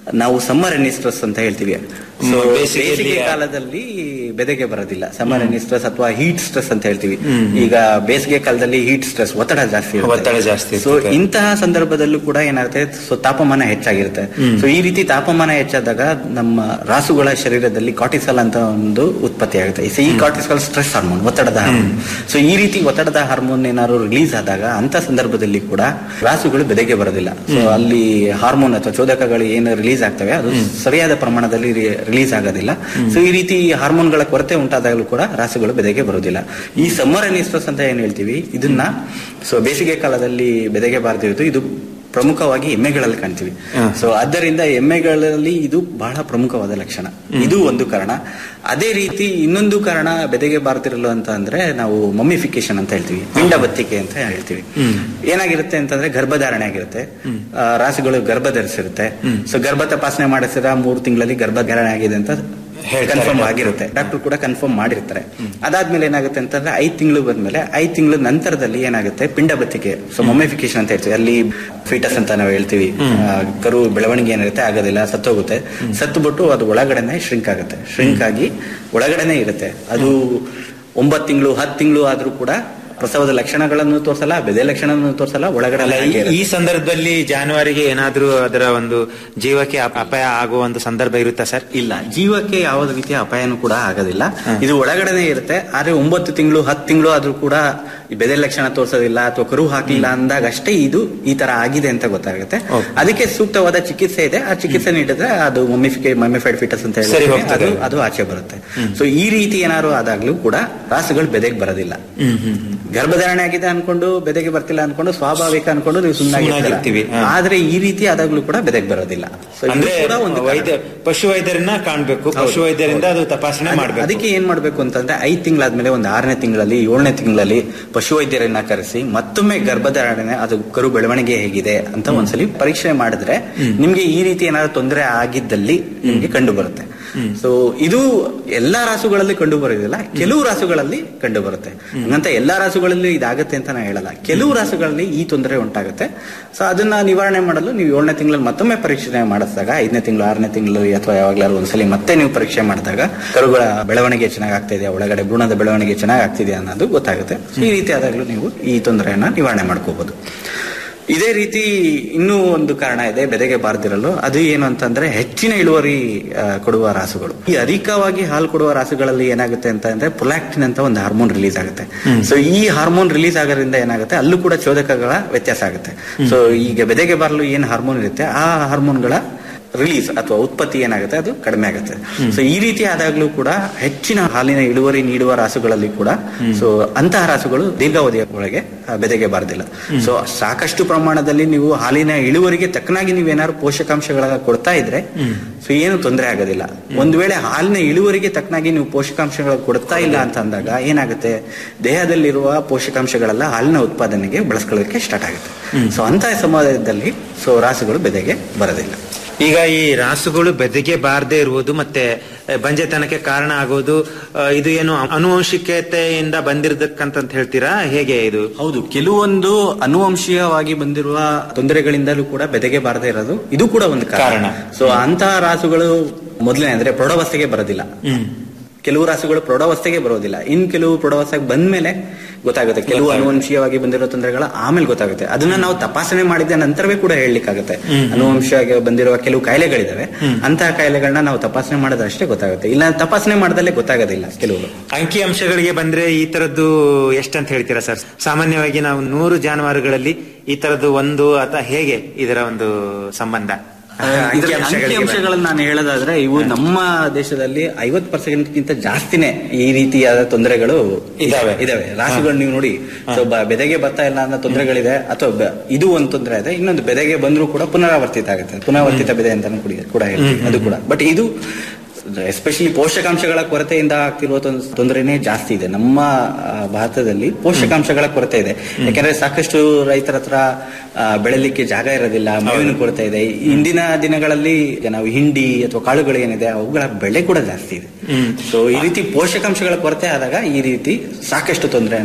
ನಾವು ಸಮ್ಮರ್ ಎನಿಸ್ಟ್ರಸ್ ಅಂತ ಹೇಳ್ತೀವಿ ಸೊ ಬೇಸಿಗೆಯಲ್ಲಿ ಬೇಸಿಗೆ ಕಾಲದಲ್ಲಿ ಬೆದೆಗೆ ಬರೋದಿಲ್ಲ ಸಮ್ಮರ್ ಎನಿಸ್ಟ್ರಸ್ ಅಥವಾ ಹೀಟ್ ಸ್ಟ್ರೆಸ್ ಅಂತ ಹೇಳ್ತೀವಿ ಈಗ ಬೇಸಿಗೆ ಕಾಲದಲ್ಲಿ ಹೀಟ್ ಸ್ಟ್ರೆಸ್ ಒತ್ತಡ ಜಾಸ್ತಿ ಒತ್ತಡ ಜಾಸ್ತಿ ಸೊ ಇರ್ತದೆ. ಇಂತಹ ಸಂದರ್ಭದಲ್ಲೂ ಕೂಡ ಏನಾಗುತ್ತೆ ಸೊ ತಾಪಮಾನ ಹೆಚ್ಚಾಗಿರುತ್ತೆ ಸೊ ಈ ರೀತಿ ತಾಪಮಾನ ಹೆಚ್ಚಾದಾಗ ನಮ್ಮ ರಾಸುಗಳ ಶರೀರದಲ್ಲಿ ಕಾರ್ಟಿಸಲ್ ಅಂತ ಒಂದು ಉತ್ಪತ್ತಿ ಆಗುತ್ತೆ ಸೊ ಈ ಕಾರ್ಟಿಸಲ್ ಸ್ಟ್ರೆಸ್ ಹಾರ್ಮೋನ್ ಒತ್ತಡದ ಹಾರ್ಮೋನ್ ಸೊ ಈ ರೀತಿ ಒತ್ತಡದ ಹಾರ್ಮೋನ್ ಏನಾದ್ರು ರಿಲೀಸ್ ಆದಾಗ ಅಂತ ಸಂದರ್ಭದಲ್ಲಿ ಕೂಡ ರಾಸುಗಳು ಬೆದೆಗೆ ಬರೋದಿಲ್ಲ ಸೊ ಅಲ್ಲಿ ಹಾರ್ಮೋನ್ ಅಥವಾ ಚೋದಕಗಳು ಏನು ರಿಲೀಸ್ ಆಗ್ತವೆ ಅದು ಸರಿಯಾದ ಪ್ರಮಾಣದಲ್ಲಿ ರಿಲೀಸ್ ಆಗೋದಿಲ್ಲ ಸೊ ಈ ರೀತಿ ಹಾರ್ಮೋನ್ಗಳ ಕೊರತೆ ಉಂಟಾದಾಗಲೂ ಕೂಡ ರಾಸುಗಳು ಬೆದೆಗೆ ಬರೋದಿಲ್ಲ ಈ ಸಮ್ಮರ್ ಅನಿಸ್ಟ್ರಸ್ ಅಂತ ಏನ್ ಹೇಳ್ತೀವಿ ಇದನ್ನ ಸೊ ಬೇಸಿಗೆ ಕಾಲದಲ್ಲಿ ಬೆದೆಗೆ ಬಾರದಿರೋದು ಇದು ಪ್ರಮುಖವಾಗಿ ಎಮ್ಮೆಗಳಲ್ಲಿ ಕಾಣ್ತೀವಿ ಸೊ ಆದ್ದರಿಂದ ಎಮ್ಮೆಗಳಲ್ಲಿ ಇದು ಬಹಳ ಪ್ರಮುಖವಾದ ಲಕ್ಷಣ ಇದು ಒಂದು ಕಾರಣ ಅದೇ ರೀತಿ ಇನ್ನೊಂದು ಕಾರಣ ಬೆದೆಗೆ ಬಾರ್ತಿರಲು ಅಂತ ಅಂದ್ರೆ ನಾವು ಮಮ್ಮಿಫಿಕೇಶನ್ ಅಂತ ಹೇಳ್ತೀವಿ ಪಿಂಡ ಬತ್ತಿಕೆ ಅಂತ ಹೇಳ್ತೀವಿ ಏನಾಗಿರುತ್ತೆ ಅಂತಂದ್ರೆ ಗರ್ಭಧಾರಣೆ ಆಗಿರುತ್ತೆ ಆ, ರಾಸುಗಳು ಗರ್ಭ ಧರಿಸಿರುತ್ತೆ ಸೊ ಗರ್ಭ ತಪಾಸಣೆ ಮಾಡಿಸಿದ ಮೂರು ತಿಂಗಳಲ್ಲಿ ಗರ್ಭಧಾರಣೆ ಆಗಿದೆ ಅಂತ ಕನ್ಫರ್ಮ್ ಆಗಿರುತ್ತೆ ಡಾಕ್ಟರ್ ಕೂಡ ಕನ್ಫರ್ಮ್ ಮಾಡಿರ್ತಾರೆ ಅದಾದ್ಮೇಲೆ ಏನಾಗುತ್ತೆ ಅಂತಂದ್ರೆ ಐದ್ ತಿಂಗಳು ಬಂದ್ಮೇಲೆ ಐದ್ ತಿಂಗಳ ನಂತರದಲ್ಲಿ ಏನಾಗುತ್ತೆ ಪಿಂಡ ಬತ್ತಿಕೆ ಸೊ ಮೊಮಿಫಿಕೇಶನ್ ಅಂತ ಹೇಳ್ತೀವಿ ಅಲ್ಲಿ ಫೀಟಸ್ ಅಂತ ನಾವು ಹೇಳ್ತೀವಿ ಆ, ಕರು ಬೆಳವಣಿಗೆ ಏನಿರುತ್ತೆ ಆಗೋದಿಲ್ಲ ಸತ್ತೋಗುತ್ತೆ ಸತ್ತು ಬಿಟ್ಟು ಅದು ಒಳಗಡೆನೆ ಶ್ರಿಂಕ್ ಆಗುತ್ತೆ ಶ್ರಿಂಕ್ ಆಗಿ ಒಳಗಡೆನೆ ಇರುತ್ತೆ ಅದು ಒಂಬತ್ತು ತಿಂಗಳು ಹತ್ತು ತಿಂಗಳು ಆದ್ರೂ ಕೂಡ ಪ್ರಸವದ ಲಕ್ಷಣಗಳನ್ನು ತೋರಿಸಲ್ಲ ಬೆದೆ ಲಕ್ಷಣವನ್ನು ತೋರಿಸಲ್ಲ ಒಳಗಡೆ ಅಲ್ಲ ಹಾಗೆ ಈ- ಇರುತ್ತೆ. ಈ ಸಂದರ್ಭದಲ್ಲಿ ಜಾನುವಾರಿಗೆ ಏನಾದ್ರೂ ಅದರ ಒಂದು ಜೀವಕ್ಕೆ ಅಪ- ಅಪಾಯ ಆಗುವ ಒಂದು ಸಂದರ್ಭ ಇರುತ್ತಾ ಸರ್ ಇಲ್ಲ ಜೀವಕ್ಕೆ ಯಾವುದೇ ರೀತಿಯ ಅಪಾಯನೂ ಕೂಡ ಆಗೋದಿಲ್ಲ ಇದು ಒಳಗಡೆನೆ ಇರುತ್ತೆ ಆದ್ರೆ ಒಂಬತ್ತು ತಿಂಗಳು ಹತ್ತು ತಿಂಗಳು ಆದ್ರೂ ಕೂಡ ಈ ಬೆದೆ ಲಕ್ಷಣ ತೋರಿಸೋದಿಲ್ಲ ಅಥವಾ ಕರು ಹಾಕಲಿಲ್ಲ ಅಂದಾಗ ಅಷ್ಟೇ ಇದು ಈ ತರ ಆಗಿದೆ ಅಂತ ಗೊತ್ತಾಗುತ್ತೆ ಅದಕ್ಕೆ ಸೂಕ್ತವಾದ ಚಿಕಿತ್ಸೆ ಇದೆ ಆ ಚಿಕಿತ್ಸೆ ನೀಡಿದ್ರೆ ಅದು ಮಮ್ಮಿಫಿಕೇ ಮಮ್ಮಿಫೈಡ್ ಫಿಟಸ್ ಅಂತ ಸರಿ ಹೇಳಿ ಹೋಗ್ತದೆ. ಅದು ಅದು ಆಚೆ ಬರುತ್ತೆ ಸೊ ಈ ರೀತಿ ಏನಾದ್ರು ಆದಾಗ್ಲೂ ಕೂಡ ರಾಸುಗಳು ಬೆದೆಗೆ ಬರೋದಿಲ್ಲ ಗರ್ಭಧಾರಣೆ ಆಗಿದೆ ಅನ್ಕೊಂಡು ಬೆದೆಗೆ ಬರ್ತಿಲ್ಲ ಅನ್ಕೊಂಡು ಸ್ವಾಭಾವಿಕ ಅನ್ಕೊಂಡು ನೀವು ಸುಮ್ನಾಗಿರ್ತೀವಿ. ಸುಮ್ಮನೆ ಹಾ. ಆದ್ರೆ ಈ ರೀತಿ ಆದಾಗ್ಲೂ ಕೂಡ ಬೆದೆಗೆ ಬರೋದಿಲ್ಲ So ಇದು ಅಂದ್ರೆ ಕೂಡ ಒಂದು ಕಾರಣ. ವೈದ್ಯ ಪಶು ವೈದ್ಯರನ್ನ ಕಾಣ್ಬೇಕು ಪಶು ವೈದ್ಯರಿಂದ ಅದು ತಪಾಸಣೆ ಅದ್- ಮಾಡ್ಬೇಕು ಅದಕ್ಕೆ ಏನ್ ಮಾಡ್ಬೇಕು ಅಂತಂದ್ರೆ ಐದ್ ತಿಂಗಳಾದ್ಮೇಲೆ ಒಂದು ಆರನೇ ತಿಂಗಳಲ್ಲಿ ಏಳನೇ ತಿಂಗಳಲ್ಲಿ ಪಶುವೈದ್ಯರನ್ನ ಕರೆಸಿ ಮತ್ತೊಮ್ಮೆ ಗರ್ಭಧಾರಣೆ ಅದು ಕರು ಬೆಳವಣಿಗೆ ಹೇಗಿದೆ ಅಂತ ಒಂದ್ಸಲಿ ಪರೀಕ್ಷೆ ಮಾಡಿದ್ರೆ ನಿಮ್ಗೆ ಈ ರೀತಿ ಏನಾದ್ರು ತೊಂದರೆ ಆಗಿದ್ದಲ್ಲಿ ನಿಮ್ಗೆ ಕಂಡು ಬರುತ್ತೆ ಸೊ ಇದು ಎಲ್ಲಾ ರಾಸುಗಳಲ್ಲಿ ಕಂಡು ಬರೋದಿಲ್ಲ ಕೆಲವು ರಾಸುಗಳಲ್ಲಿ ಕಂಡು ಬರುತ್ತೆ ಹಂಗಂತ ಎಲ್ಲಾ ರಾಸುಗಳಲ್ಲಿ ಇದಾಗತ್ತೆ ಅಂತ ನಾ ಹೇಳಲ್ಲ ಕೆಲವು ರಾಸುಗಳಲ್ಲಿ ಈ ತೊಂದರೆ ಉಂಟಾಗುತ್ತೆ ಸೊ ಅದನ್ನ ನಿವಾರಣೆ ಮಾಡಲು ನೀವು ಏಳನೇ ತಿಂಗಳಲ್ಲಿ ಮತ್ತೊಮ್ಮೆ ಪರೀಕ್ಷೆ ಮಾಡಿಸಿದಾಗ ಐದನೇ ತಿಂಗಳು ಆರನೇ ತಿಂಗಳಲ್ಲಿ ಅಥವಾ ಯಾವಾಗ್ಲಾದ್ರು ಒಂದ್ಸಲಿ ಮತ್ತೆ ನೀವು ಪರೀಕ್ಷೆ ಮಾಡಿದಾಗ ಕರುಗಳ ಬೆಳವಣಿಗೆ ಚೆನ್ನಾಗಿ ಆಗ್ತಾ ಇದೆಯಾ ಒಳಗಡೆ ಭ್ರೂಣದ ಬೆಳವಣಿಗೆ ಚೆನ್ನಾಗಿ ಆಗ್ತಿದೆಯಾ ಅನ್ನೋದು ಗೊತ್ತಾಗುತ್ತೆ So ಈ ರೀತಿ ಆದಾಗ್ಲೂ ನೀವು ಈ ತೊಂದರೆಯನ್ನ ನಿವಾರಣೆ ಮಾಡ್ಕೋಬಹುದು ಇದೇ ರೀತಿ ಇನ್ನೂ ಒಂದು ಕಾರಣ ಇದೆ ಬೆದೆಗೆ ಬಾರದಿರಲು ಅದು ಏನು ಅಂತಂದ್ರೆ ಹೆಚ್ಚಿನ ಇಳುವರಿ ಆ, ಕೊಡುವ ರಾಸುಗಳು ಈ ಅಧಿಕವಾಗಿ ಹಾಲು ಕೊಡುವ ರಾಸುಗಳಲ್ಲಿ ಏನಾಗುತ್ತೆ ಅಂತ ಅಂದ್ರೆ ಪ್ರೊಲಾಕ್ಟಿನ್ ಅಂತ ಒಂದು ಹಾರ್ಮೋನ್ ರಿಲೀಸ್ ಆಗುತ್ತೆ ಸೊ ಈ ಹಾರ್ಮೋನ್ ರಿಲೀಸ್ ಆಗೋದ್ರಿಂದ ಏನಾಗುತ್ತೆ ಅಲ್ಲೂ ಕೂಡ ಚೋದಕಗಳ ವ್ಯತ್ಯಾಸ ಆಗುತ್ತೆ ಸೊ ಈಗ ಬೆದೆಗೆ ಬರಲು ಏನು ಹಾರ್ಮೋನ್ ಇರುತ್ತೆ ಆ ಹಾರ್ಮೋನ್ಗಳ ರಿಲೀಸ್ ಅಥವಾ ಉತ್ಪತ್ತಿ ಏನಾಗುತ್ತೆ ಅದು ಕಡಿಮೆ ಆಗುತ್ತೆ ಸೊ ಈ ರೀತಿ ಆದಾಗ್ಲೂ ಕೂಡ ಹೆಚ್ಚಿನ ಹಾಲಿನ ಇಳುವರಿ ನೀಡುವ ರಾಸುಗಳಲ್ಲಿ ಕೂಡ ಸೊ ಅಂತಹ ರಾಸುಗಳು ದೀರ್ಘಾವಧಿಯ ಒಳಗೆ ಆ, ಬೆದೆಗೆ ಬಾರದಿಲ್ಲ ಸೊ ಸಾಕಷ್ಟು ಪ್ರಮಾಣದಲ್ಲಿ ನೀವು ಹಾಲಿನ ಇಳುವರಿಗೆ ತಕ್ಕನಾಗಿ ನೀವೇನಾದ್ರು ಪೋಷಕಾಂಶಗಳ ಕೊಡ್ತಾ ಇದ್ರೆ ಸೊ ಏನು ತೊಂದರೆ ಆಗೋದಿಲ್ಲ ಒಂದ್ ವೇಳೆ ಹಾಲಿನ ಇಳುವರಿಗೆ ತಕ್ಕನಾಗಿ ನೀವು ಪೋಷಕಾಂಶಗಳ ಕೊಡ್ತಾ ಇಲ್ಲ ಅಂತ ಅಂದಾಗ ಏನಾಗುತ್ತೆ ದೇಹದಲ್ಲಿರುವ ಪೋಷಕಾಂಶಗಳೆಲ್ಲ ಹಾಲಿನ ಉತ್ಪಾದನೆಗೆ ಬಳಸ್ಕೊಳ್ಳೋಕೆ ಸ್ಟಾರ್ಟ್ ಆಗುತ್ತೆ ಸೊ ಅಂತಹ ಸಮಯದಲ್ಲಿ ಸೊ ರಾಸುಗಳು ಬೆದೆಗೆ ಬರೋದಿಲ್ಲ ಈಗ ಈ ರಾಸುಗಳು ಬೆದೆಗೆ ಬಾರದೆ ಇರುವುದು ಮತ್ತೆ ಆ, ಬಂಜೆತನಕ್ಕೆ ಕಾರಣ ಆಗೋದು ಆ, ಇದು ಏನು ಅನುವಂಶಿಕತೆಯಿಂದ ಬಂದಿರದಕ್ಕಂತ ಹೇಳ್ತೀರಾ ಹೇಗೆ ಇದು ಹೌದು ಕೆಲವೊಂದು ಅನುವಂಶೀಯವಾಗಿ ಬಂದಿರುವ ತೊಂದರೆಗಳಿಂದಲೂ ಕೂಡ ಬೆದೆಗೆ ಬಾರದೇ ಇರೋದು ಇದು ಕೂಡ ಒಂದು ಕಾರಣ ಕಾರಣ. ಸೊ ಅಂತಹ ರಾಸುಗಳು ಮೊದಲನೇ ಅಂದ್ರೆ ಪ್ರೌಢಾವಸ್ಥೆಗೆ ಬರೋದಿಲ್ಲ ಕೆಲವು ರಾಸುಗಳು ಪ್ರೌಢಾವಸ್ಥೆಗೆ ಬರೋದಿಲ್ಲ ಇನ್ ಕೆಲವು ಪ್ರೌಢಾವಸ್ಥೆಗೆ ಬಂದ್ಮೇಲೆ ಗೊತ್ತಾಗುತ್ತೆ ಕೆಲವು ಅನುವಂಶೀಯವಾಗಿ ಬಂದಿರೋ ತೊಂದರೆಗಳ ಆಮೇಲೆ ಗೊತ್ತಾಗುತ್ತೆ ಅದನ್ನ ನಾವು ತಪಾಸಣೆ ಮಾಡಿದ ನಂತರವೇ ಕೂಡ ಹೇಳಲಿಕ್ಕಾಗುತ್ತೆ ಅನುವಂಶೀಯವಾಗಿ ಬಂದಿರುವ ಕೆಲವು ಕಾಯಿಲೆಗಳಿದಾವೆ ಅಂತಹ ಕಾಯಿಲೆಗಳನ್ನ ನಾವು ತಪಾಸಣೆ ಮಾಡಿದಷ್ಟೇ ಗೊತ್ತಾಗುತ್ತೆ ಇಲ್ಲ ತಪಾಸಣೆ ಮಾಡದಲ್ಲೇ ಗೊತ್ತಾಗೋದಿಲ್ಲ ಕೆಲವರು ಅಂಕಿ ಅಂಶಗಳಿಗೆ ಬಂದ್ರೆ ಈ ತರದ್ದು ಎಷ್ಟಂತ ಹೇಳ್ತೀರಾ ಸರ್ ಸಾಮಾನ್ಯವಾಗಿ ನಾವು ನೂರು ಜಾನುವಾರುಗಳಲ್ಲಿ ಈ ತರದ್ದು ಒಂದು ಅಥವಾ ಹೇಗೆ ಇದರ ಒಂದು ಸಂಬಂಧ ಅಂಕಿ ಅಂಶಗಳಿಗೆ ಬಂದ್ರೆ. ಅಂಕಿಅಂಶಗಳನ್ನ ನಾನು ಹೇಳೋದಾದ್ರೆ ಇವು ನಮ್ಮ ದೇಶದಲ್ಲಿ ಐವತ್ ಪರ್ಸೆಂಟ್ ಗಿಂತ ಜಾಸ್ತಿನೇ ಈ ರೀತಿಯಾದ ತೊಂದರೆಗಳು ಇದಾವೆ. ಇದಾವೆ ರಾಸುಗಳು ನೀವು ನೋಡಿ ಸೊ ಬ- ಬೆದೆಗೆ ಬರ್ತಾ ಇಲ್ಲ ಅನ್ನೋ ತೊಂದರೆಗಳಿದೆ ಅಥವಾ ಬ- ಇದು ಒಂದು ತೊಂದರೆ ಇದೆ ಇನ್ನೊಂದು ಬೆದೆಗೆ ಬಂದ್ರೂ ಕೂಡ ಪುನರಾವರ್ತಿತ ಆಗುತ್ತೆ ಪುನರಾವರ್ತಿತ ಬೆದೆ ಅಂತ ಕೂಡ ಹೇಳ್ತೀವಿ ಅದು ಕೂಡ ಬಟ್ ಇದು ಎಸ್ಪೆಷಲಿ ಪೋಷಕಾಂಶಗಳ ಕೊರತೆಯಿಂದ ಆಗ್ತಿರುವ ತೊಂದ್- ತೊಂದರೆನೇ ಜಾಸ್ತಿ ಇದೆ ನಮ್ಮ ಆ, ಭಾರತದಲ್ಲಿ ಪೋಷಕಾಂಶಗಳ ಕೊರತೆ ಇದೆ ಯಾಕಂದ್ರೆ ಸಾಕಷ್ಟು ರೈತರ ಹತ್ರ ಆ, ಬೆಳೆಲಿಕ್ಕೆ ಜಾಗ ಇರೋದಿಲ್ಲ ಮೇವಿನ ಕೊರತೆ ಇದೆ ಇಂದಿನ ದಿನಗಳಲ್ಲಿ ಈಗ ನಾವು ಹಿಂಡಿ ಅಥವಾ ಕಾಳುಗಳು ಏನಿದೆ ಅವುಗಳ ಬೆಲೆ ಕೂಡ ಜಾಸ್ತಿ ಇದೆ ಸೊ ಈ ರೀತಿ ಪೋಷಕಾಂಶಗಳ ಕೊರತೆ ಆದಾಗ ಈ ರೀತಿ ಸಾಕಷ್ಟು ತೊಂದರೆಯನ್ನ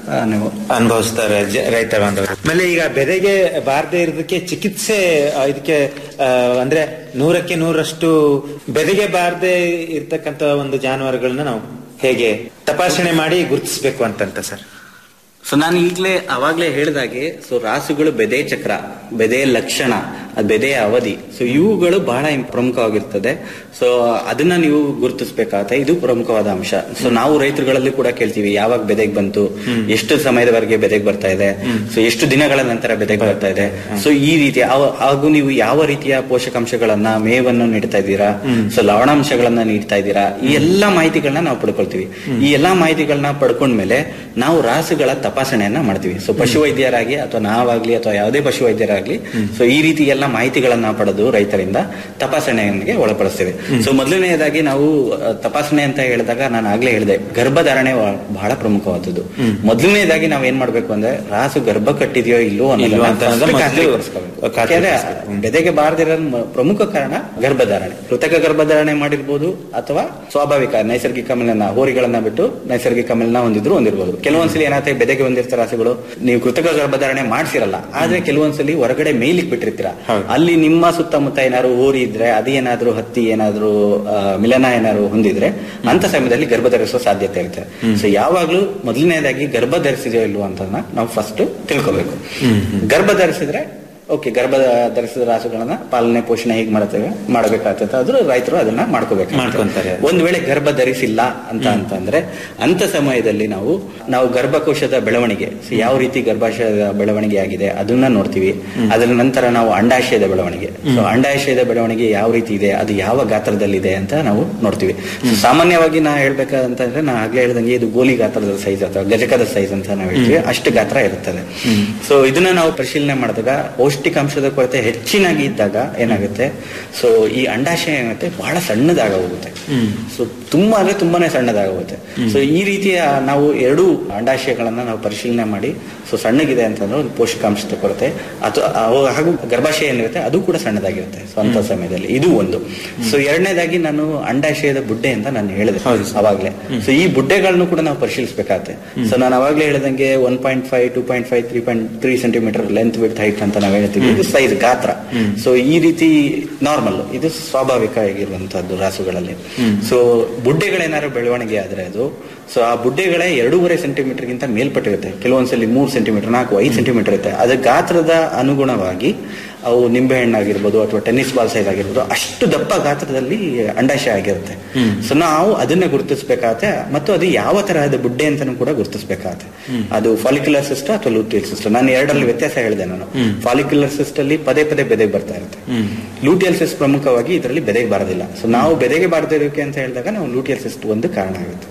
ಆ, ನೀವು ಅನುಭವಿಸ್ತಾರೆ ಜ- ರೈತ ಬಾಂಧವರು ಆಮೇಲೆ ಈಗ ಬೆದೆಗೆ ಬಾರದೆ ಇರೋದಕ್ಕೆ ಚಿಕಿತ್ಸೆ ಆ, ಇದಕ್ಕೆ ಆ, ಅಂದ್ರೆ ನೂರಕ್ಕೆ ನೂರಷ್ಟು ಬೆದೆಗೆ ಬಾರದೆ ಇರ್ತಕ್ಕಂತ ಒಂದು ಜಾನುವಾರುಗಳನ್ನ ನಾವು ಹೇಗೆ ತಪಾಸಣೆ ಮಾಡಿ ಗುರುತಿಸಬೇಕು ಅಂತಂತ ಸರ್ ಸೊ ನಾನು ಈಗಲೇ ಅವಾಗ್ಲೇ ಹೇಳಿದಾಗೆ ಸೊ ರಾಸುಗಳು ಬೆದೆ ಚಕ್ರ ಬೆದೆಯ ಲಕ್ಷಣ ಅದ್ ಬೆದೆಯ ಅವಧಿ ಸೊ ಇವುಗಳು ಬಹಳ ಇಂ- ಪ್ರಮುಖವಾಗಿರ್ತದೆ ಸೊ ಅದನ್ನ ನೀವು ಗುರುತಿಸಬೇಕಾಗತ್ತೆ ಇದು ಪ್ರಮುಖವಾದ ಅಂಶ ಸೊ ನಾವು ರೈತರುಗಳಲ್ಲಿ ಕೂಡ ಕೇಳ್ತೀವಿ ಯಾವಾಗ ಬೆದೆಗೆ ಬಂತು ಎಷ್ಟು ಸಮಯದವರೆಗೆ ಬೆದೆಗೆ ಬರ್ತಾ ಇದೆ ಸೊ ಎಷ್ಟು ದಿನಗಳ ನಂತರ ಬೆದೆಗೆ ಬರ್ತಾ ಇದೆ ಸೊ ಈ ರೀತಿ ಅವ- ಹಾಗೂ ನೀವು ಯಾವ ರೀತಿಯ ಪೋಷಕಾಂಶಗಳನ್ನ ಮೇವನ್ನು ನೀಡ್ತಾ ಇದ್ದೀರಾ ಸೊ ಲವಣಾಂಶಗಳನ್ನ ನೀಡ್ತಾ ಇದ್ದೀರಾ ಈ ಎಲ್ಲಾ ಮಾಹಿತಿಗಳನ್ನ ನಾವು ಪಡ್ಕೊಳ್ತೀವಿ ಈ ಎಲ್ಲಾ ಮಾಹಿತಿಗಳನ್ನ ಪಡ್ಕೊಂಡ್ಮೇಲೆ ನಾವು ರಾಸುಗಳ ತಪಾಸಣೆಯನ್ನ ಮಾಡ್ತೀವಿ ಸೊ ಪಶುವೈದ್ಯರಾಗಿ ಅಥವಾ ನಾವಾಗ್ಲಿ ಅಥವಾ ಯಾವುದೇ ಪಶುವೈದ್ಯರಾಗ್ಲಿ ಸೊ ಈ ರೀತಿ ಎಲ್ಲ ಮಾಹಿತಿಗಳನ್ನ ಪಡೆದು ರೈತರಿಂದ ತಪಾಸಣೆಗೆ ಒಳಪಡಿಸ್ತೇವೆ ಸೊ ಮೊದಲನೆಯದಾಗಿ ನಾವು ಅಹ್, ತಪಾಸಣೆ ಅಂತ ಹೇಳಿದಾಗ ನಾನು ಆಗ್ಲೇ ಹೇಳಿದೆ ಗರ್ಭಧಾರಣೆ ವ- ಬಹಳ ಪ್ರಮುಖವಾದದ್ದು ಮೊದಲನೇದಾಗಿ ನಾವ್ ಏನ್ ಮಾಡ್ಬೇಕು ಅಂದ್ರೆ ರಾಸು ಗರ್ಭ ಕಟ್ಟಿದೆಯೋ ಇಲ್ವೋ ಇಲ್ವೋ ಅನ್ನೋದನ್ನ ಅಂತ first ಮೊದಲು ಖಾತ್ರಿಪಡಿಸ್ಕೊಬೇಕು. ಖಾತ್ರಿ ಯಾಕೆಂದ್ರೆ ಪಡಿಸ್ಬೇಕು. ಬೆದೆಗೆ ಬಾರದಿರೋ ಪ್ರಮುಖ ಕಾರಣ ಗರ್ಭಧಾರಣೆ ಕೃತಕ ಗರ್ಭಧಾರಣೆ ಮಾಡಿರ್ಬೋದು ಅಥವಾ ಸ್ವಾಭಾವಿಕ ನೈಸರ್ಗಿಕ ಮಿಲನ ಹೋರಿಗಳನ್ನ ಬಿಟ್ಟು ನೈಸರ್ಗಿಕ ಮಿಲನ ಹೊಂದಿದ್ರು ಹೊಂದಿರ್ಬೋದು ಕೆಲವೊಂದ್ಸಲಿ ಏನಾಗುತ್ತೆ ಬೆದೆಗೆ ಹೊಂದಿರ್ತಾರೆ ರಾಸುಗಳು ನೀವು ಕೃತಕ ಗರ್ಭಧಾರಣೆ ಮಾಡ್ಸಿರಲ್ಲ ಆದ್ರೆ ಕೆಲವೊಂದ್ಸಲಿ ಹೊರಗಡೆ ಮೇಲಿಕ್ ಬಿಟ್ಟಿರ್ತೀರಾ ಅಲ್ಲಿ ನಿಮ್ಮ ಸುತ್ತಮುತ್ತ ಏನಾದ್ರು ಹೋರಿ ಇದ್ರೆ ಅದೇನಾದ್ರೂ ಹತ್ತಿ ಏನಾದ್ರೂ ಆ, ಮಿಲನ ಏನಾದ್ರು ಹೊಂದಿದ್ರೆ ಅಂತ ಸಮಯದಲ್ಲಿ ಗರ್ಭ ಧರಿಸುವ ಸಾಧ್ಯತೆ ಇರುತ್ತೆ ಸೊ ಯಾವಾಗ್ಲೂ ಮೊದಲನೇದಾಗಿ ಗರ್ಭ ಧರಿಸಿದೆಯೋ ಇಲ್ವೋ ಅಂತ ನಾವು ಫಸ್ಟ್ ತಿಳ್ಕೊಬೇಕು ಗರ್ಭ ಧರಿಸಿದ್ರೆ ಓಕೆ ಗರ್ಭ ಧರಿಸಿದ ರಾಸುಗಳನ್ನ ಪಾಲನೆ ಪೋಷಣೆ ಹೇಗೆ ಮಾಡ್ತೇವೆ ಮಾಡಬೇಕಾಗ್ತದೆ ಆದ್ರೂ ರೈತರು ಅದನ್ನ ಮಾಡ್ಕೋಬೇಕು ಮಾಡ್ಕೊಂತಾರೆ. ಒಂದ್ ವೇಳೆ ಗರ್ಭ ಧರಿಸಿಲ್ಲ ಅಂತ ಅಂತಂದ್ರೆ ಅಂತ ಸಮಯದಲ್ಲಿ ನಾವು ನಾವು ಗರ್ಭಕೋಶದ ಬೆಳವಣಿಗೆ so ಯಾವ ರೀತಿ ಗರ್ಭಾಶಯದ ಬೆಳವಣಿಗೆ ಆಗಿದೆ ಅದನ್ನ ನೋಡ್ತೀವಿ ಅದರ ನಂತರ ನಾವು ಅಂಡಾಶಯದ ಬೆಳವಣಿಗೆ ಸೊ ಅಂಡಾಶಯದ ಬೆಳವಣಿಗೆ ಯಾವ ರೀತಿ ಇದೆ ಅದು ಯಾವ ಗಾತ್ರದಲ್ಲಿದೆ ಅಂತ ನಾವು ನೋಡ್ತೀವಿ So ಸಾಮಾನ್ಯವಾಗಿ ನಾ ಹೇಳ್ಬೇಕಂತಂದ್ರೆ ನಾ ಆಗ್ಲೇ ಹೇಳ್ದಂಗೆ ಇದು ಗೋಲಿ ಗಾತ್ರದ ಸೈಜ್ ಅಥವಾ ಗಜಕದ ಸೈಜ್ ಅಂತ ನಾವು ಹೇಳ್ತೀವಿ ಅಷ್ಟು ಗಾತ್ರ ಇರುತ್ತದೆ ಸೊ ಇದನ್ನ ನಾವು ಪರಿಶೀಲನೆ ಮಾಡಿದಾಗ ಪೌಷ್ಟಿಕಾಂಶದ ಕೊರತೆ ಹೆಚ್ಚಿನಾಗಿ ಇದ್ದಾಗ ಏನಾಗುತ್ತೆ ಸೊ ಈ ಅಂಡಾಶಯ ಏನಾಗುತ್ತೆ ಬಹಳ ಸಣ್ಣದಾಗ ಹೋಗುತ್ತೆ ಸೊ ತುಂಬಾ ಅಂದ್ರೆ ತುಂಬಾನೇ ಸಣ್ಣದಾಗ ಹೋಗುತ್ತೆ ಸೊ ಈ ರೀತಿಯ ನಾವು ಎರಡು ಅಂಡಾಶಯಗಳನ್ನ ನಾವು ಪರಿಶೀಲನೆ ಮಾಡಿ ಸೊ ಸಣ್ಣಗಿದೆ ಅಂತಂದ್ರೆ ಒಂದು ಪೋಷಕಾಂಶದ ಕೊರತೆ ಅಥವಾ ಅವು- ಹಾಗೂ ಗರ್ಭಾಶಯ ಏನಿರುತ್ತೆ ಅದು ಕೂಡ ಸಣ್ಣದಾಗಿರುತ್ತೆ ಸೊ ಅಂತ ಸಮಯದಲ್ಲಿ ಇದು ಒಂದು ಸೊ ಎರಡನೇದಾಗಿ ನಾನು ಅಂಡಾಶಯದ ಬುಡ್ಡೆ ಅಂತ ನಾನು ಹೇಳಿದೆ ಅವಾಗ್ಲೇ ಸೊ ಈ ಬುಡ್ಡೆಗಳನ್ನು ಕೂಡ ನಾವು ಪರಿಶೀಲಿಸಬೇಕಾಗತ್ತೆ ಸೊ ನಾನು ಅವಾಗ್ಲೇ ಹೇಳಿದಂಗೆ one point five two point five three point three centimetre length with height ಅಂತ ನಾವು ಹೇಳ್ತೀವಿ ಇದು ಸೈಜ್ ಗಾತ್ರ ಸೊ ಈ ರೀತಿ ನಾರ್ಮಲ್ ಇದು ಸ್ವಾಭಾವಿಕ ಆಗಿರುವಂತಹದ್ದು ರಾಸುಗಳಲ್ಲಿ ಸೊ ಬುಡ್ಡೆಗಳೇನಾದ್ರು ಬೆಳವಣಿಗೆ ಆದ್ರೆ ಅದು ಸೊ ಆ ಬುಡ್ಡೆಗಳೇ ಎರಡೂವರೆ ಸೆಂಟಿಮೀಟರ್ ಗಿಂತ ಮೇಲ್ಪಟ್ಟಿರುತ್ತೆ ಕೆಲವೊಂದ್ಸಲಿ ಮೂರು ಸೆಂಟಿಮೀಟರ್ ನಾಲ್ಕು ಐದು ಸೆಂಟಿಮೀಟರ್ ಇರುತ್ತೆ ಅದ್ರ ಗಾತ್ರದ ಅನುಗುಣವಾಗಿ ಅವು ನಿಂಬೆ ಹಣ್ಣಾಗಿರ್ಬೋದು ಅಥವಾ ಟೆನ್ನಿಸ್ ಬಾಲ್ ಸೈಜ್ ಆಗಿರ್ಬೋದು ಅಷ್ಟು ದಪ್ಪ ಗಾತ್ರದಲ್ಲಿ ಅಂಡಾಶಯ ಆಗಿರುತ್ತೆ ಸೊ ನಾವು ಅದನ್ನ ಗುರುತಿಸಬೇಕಾಗತ್ತೆ ಮತ್ತು ಅದು ಯಾವ ತರಹದ ಬುಡ್ಡೆ ಅಂತಾನು ಕೂಡ ಗುರುತಿಸಬೇಕಾಗತ್ತೆ ಅದು ಫಾಲಿಕ್ಯುಲರ್ ಸಿಸ್ಟ್ ಅಥವಾ ಲೂಟಿಯಲ್ ಸಿಸ್ಟ್ ನಾನು ಎರಡರಲ್ಲಿ ವ್ಯತ್ಯಾಸ ಹೇಳಿದೆ ನಾನು ಫಾಲಿಕ್ಯುಲರ್ ಸಿಸ್ಟ್ ಅಲ್ಲಿ ಪದೇ ಪದೇ ಬೆದೆಗೆ ಬರ್ತಾ ಇರುತ್ತೆ ಲೂಟಿಯಲ್ ಸಿಸ್ಟ್ ಪ್ರಮುಖವಾಗಿ ಇದರಲ್ಲಿ ಬೆದೆಗೆ ಬರೋದಿಲ್ಲ ಸೊ ನಾವು ಬೆದೆಗೆ ಬಾರದಿರೋಕೆ ಅಂತ ಹೇಳಿದಾಗ ನಾವು ಲೂಟಿಯಲ್ ಸಿಸ್ಟ್ ಒಂದು ಕಾರಣ ಆಗುತ್ತೆ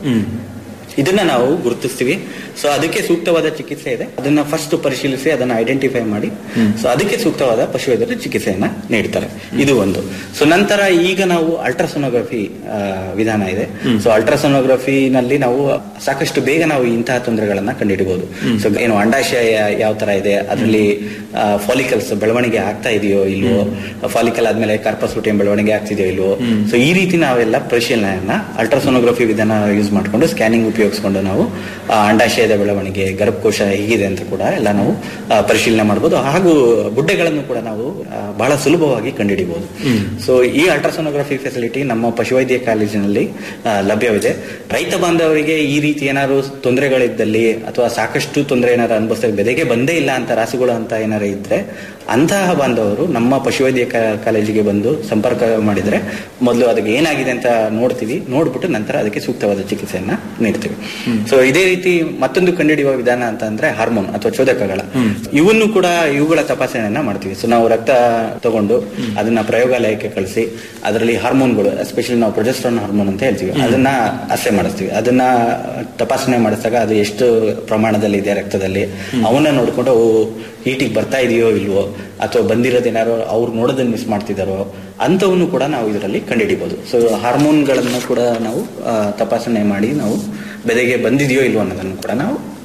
ಇದನ್ನ ನಾವು ಗುರುತಿಸ್ತೀವಿ ಸೊ ಅದಕ್ಕೆ ಸೂಕ್ತವಾದ ಚಿಕಿತ್ಸೆ ಇದೆ ಅದನ್ನ ಫಸ್ಟ್ ಪರಿಶೀಲಿಸಿ ಅದನ್ನ ಐಡೆಂಟಿಫೈ ಮಾಡಿ ಸೊ ಅದಕ್ಕೆ ಸೂಕ್ತವಾದ ಪಶುವೈದ್ಯರು ಚಿಕಿತ್ಸೆಯನ್ನ ನೀಡ್ತಾರೆ ಇದು ಒಂದು ಸೊ ನಂತರ ಈಗ ನಾವು ಅಲ್ಟ್ರಾಸೋನೋಗ್ರಫಿ ವಿಧಾನ ಇದೆ ಸೊ ಅಲ್ಟ್ರಾಸೋನೋಗ್ರಫಿನಲ್ಲಿ ನಾವು ಸಾಕಷ್ಟು ಬೇಗ ನಾವು ಇಂತಹ ತೊಂದರೆಗಳನ್ನ ಕಂಡುಹಿಡಬಹುದು ಸೊ ಏನು ಅಂಡಾಶಯ ಯಾವ ತರ ಇದೆ ಅದರಲ್ಲಿ ಫಾಲಿಕಲ್ಸ್ ಬೆಳವಣಿಗೆ ಆಗ್ತಾ ಇದೆಯೋ ಇಲ್ವೋ ಫಾಲಿಕಲ್ ಆದ್ಮೇಲೆ ಕಾರ್ಪಸ್ಲುಟಿಯಂ ಬೆಳವಣಿಗೆ ಆಗ್ತಿದೆಯೋ ಇಲ್ವೋ ಸೊ ಈ ರೀತಿ ನಾವೆಲ್ಲ ಪರಿಶೀಲನೆಯನ್ನ ಅಲ್ಟ್ರಾಸೋನೋಗ್ರಫಿ ವಿಧಾನ ಯೂಸ್ ಮಾಡಿಕೊಂಡು ಸ್ಕ್ಯಾನಿಂಗ್ ಉಪಯೋಗಿಸ್ಕೊಂಡು ನಾವು ಆ, ಅಂಡಾಶಯದ ಬೆಳವಣಿಗೆ ಗರ್ಭಕೋಶ ಹೇಗಿದೆ ಅಂತ ಕೂಡ ಎಲ್ಲ ನಾವು ಆ, ಪರಿಶೀಲನೆ ಮಾಡಬಹುದು ಹಾಗೂ ಬುಡ್ಡೆಗಳನ್ನು ಕೂಡ ನಾವು ಆ, ಬಹಳ ಸುಲಭವಾಗಿ ಕಂಡುಹಿಡಿಬಹುದು ಸೊ ಈ ಅಲ್ಟ್ರಾಸೋನೋಗ್ರಫಿ ಫೆಸಿಲಿಟಿ ನಮ್ಮ ಪಶುವೈದ್ಯ ಕಾಲೇಜಿನಲ್ಲಿ ಆ, ಲಭ್ಯವಿದೆ ರೈತ ಬಾಂಧವರಿಗೆ ಈ ರೀತಿ ಏನಾದ್ರು ತೊಂದರೆಗಳಿದ್ದಲ್ಲಿ ಅಥವಾ ಸಾಕಷ್ಟು ತೊಂದರೆ ಏನಾದ್ರು ಅನುಭವಿಸ್ತಾರೆ ಬೆದೆಗೆ ಬಂದೇ ಇಲ್ಲ ಅಂತ ರಾಸುಗಳು ಅಂತ ಏನಾರು ಇದ್ರೆ ಅಂತಹ ಬಾಂಧವರು ನಮ್ಮ ಪಶುವೈದ್ಯ ಕಾ- ಕಾಲೇಜಿಗೆ ಬಂದು ಸಂಪರ್ಕ ಮಾಡಿದ್ರೆ ಮೊದಲು ಅದಕ್ಕೆ ಏನಾಗಿದೆ ಅಂತ ನೋಡ್ತೀವಿ ನೋಡ್ಬಿಟ್ಟು ನಂತರ ಅದಕ್ಕೆ ಸೂಕ್ತವಾದ ಚಿಕಿತ್ಸೆಯನ್ನ ನೀಡ್ತೀವಿ ಸೊ ಇದೇ ರೀತಿ ಮತ್ತೊಂದು ಕಂಡುಹಿಡಿಯುವ ವಿಧಾನ ಅಂತ ಅಂದ್ರೆ ಹಾರ್ಮೋನ್ ಅಥವಾ ಚೋದಕಗಳ ಇವನ್ನು ಕೂಡ ಇವುಗಳ ತಪಾಸಣೆಯನ್ನ ಮಾಡ್ತೀವಿ ಸೊ ನಾವು ರಕ್ತ ತಗೊಂಡು ಅದನ್ನ ಪ್ರಯೋಗಾಲಯಕ್ಕೆ ಕಳಿಸಿ ಅದರಲ್ಲಿ ಹಾರ್ಮೋನ್ಗಳು ಎಸ್ಪೆಷಲಿ ನಾವು ಪ್ರೊಜೆಸ್ಟ್ರಾನ್ ಹಾರ್ಮೋನ್ ಅಂತ ಹೇಳ್ತೀವಿ ಅದನ್ನ ಅಸೆ ಮಾಡಿಸ್ತೀವಿ ಅದನ್ನ ತಪಾಸಣೆ ಮಾಡಿಸಿದಾಗ ಅದು ಎಷ್ಟು ಪ್ರಮಾಣದಲ್ಲಿ ಇದೆ ರಕ್ತದಲ್ಲಿ ಅವನ್ನ ನೋಡ್ಕೊಂಡು ಅವು ಹೀಟಿಗೆ ಬರ್ತಾ ಇದೆಯೋ ಇಲ್ವೋ ಅಥವಾ ಬಂದಿರೋದೇನಾರೋ ಅವ್ರು ನೋಡೋದನ್ನ ಮಿಸ್ ಮಾಡ್ತಿದಾರೋ ಅಂಥವನ್ನು ಕೂಡ ನಾವು ಇದರಲ್ಲಿ ಕಂಡುಹಿಡಿಬಹುದು ಸೊ ಹಾರ್ಮೋನ್ಗಳನ್ನು ಕೂಡ ನಾವು ಆ, ತಪಾಸಣೆ ಮಾಡಿ ನಾವು ಬೆದೆಗೆ ಬಂದಿದೆಯೋ ಇಲ್ವೋ ಅನ್ನೋದನ್ನು ಕೂಡ ನಾವು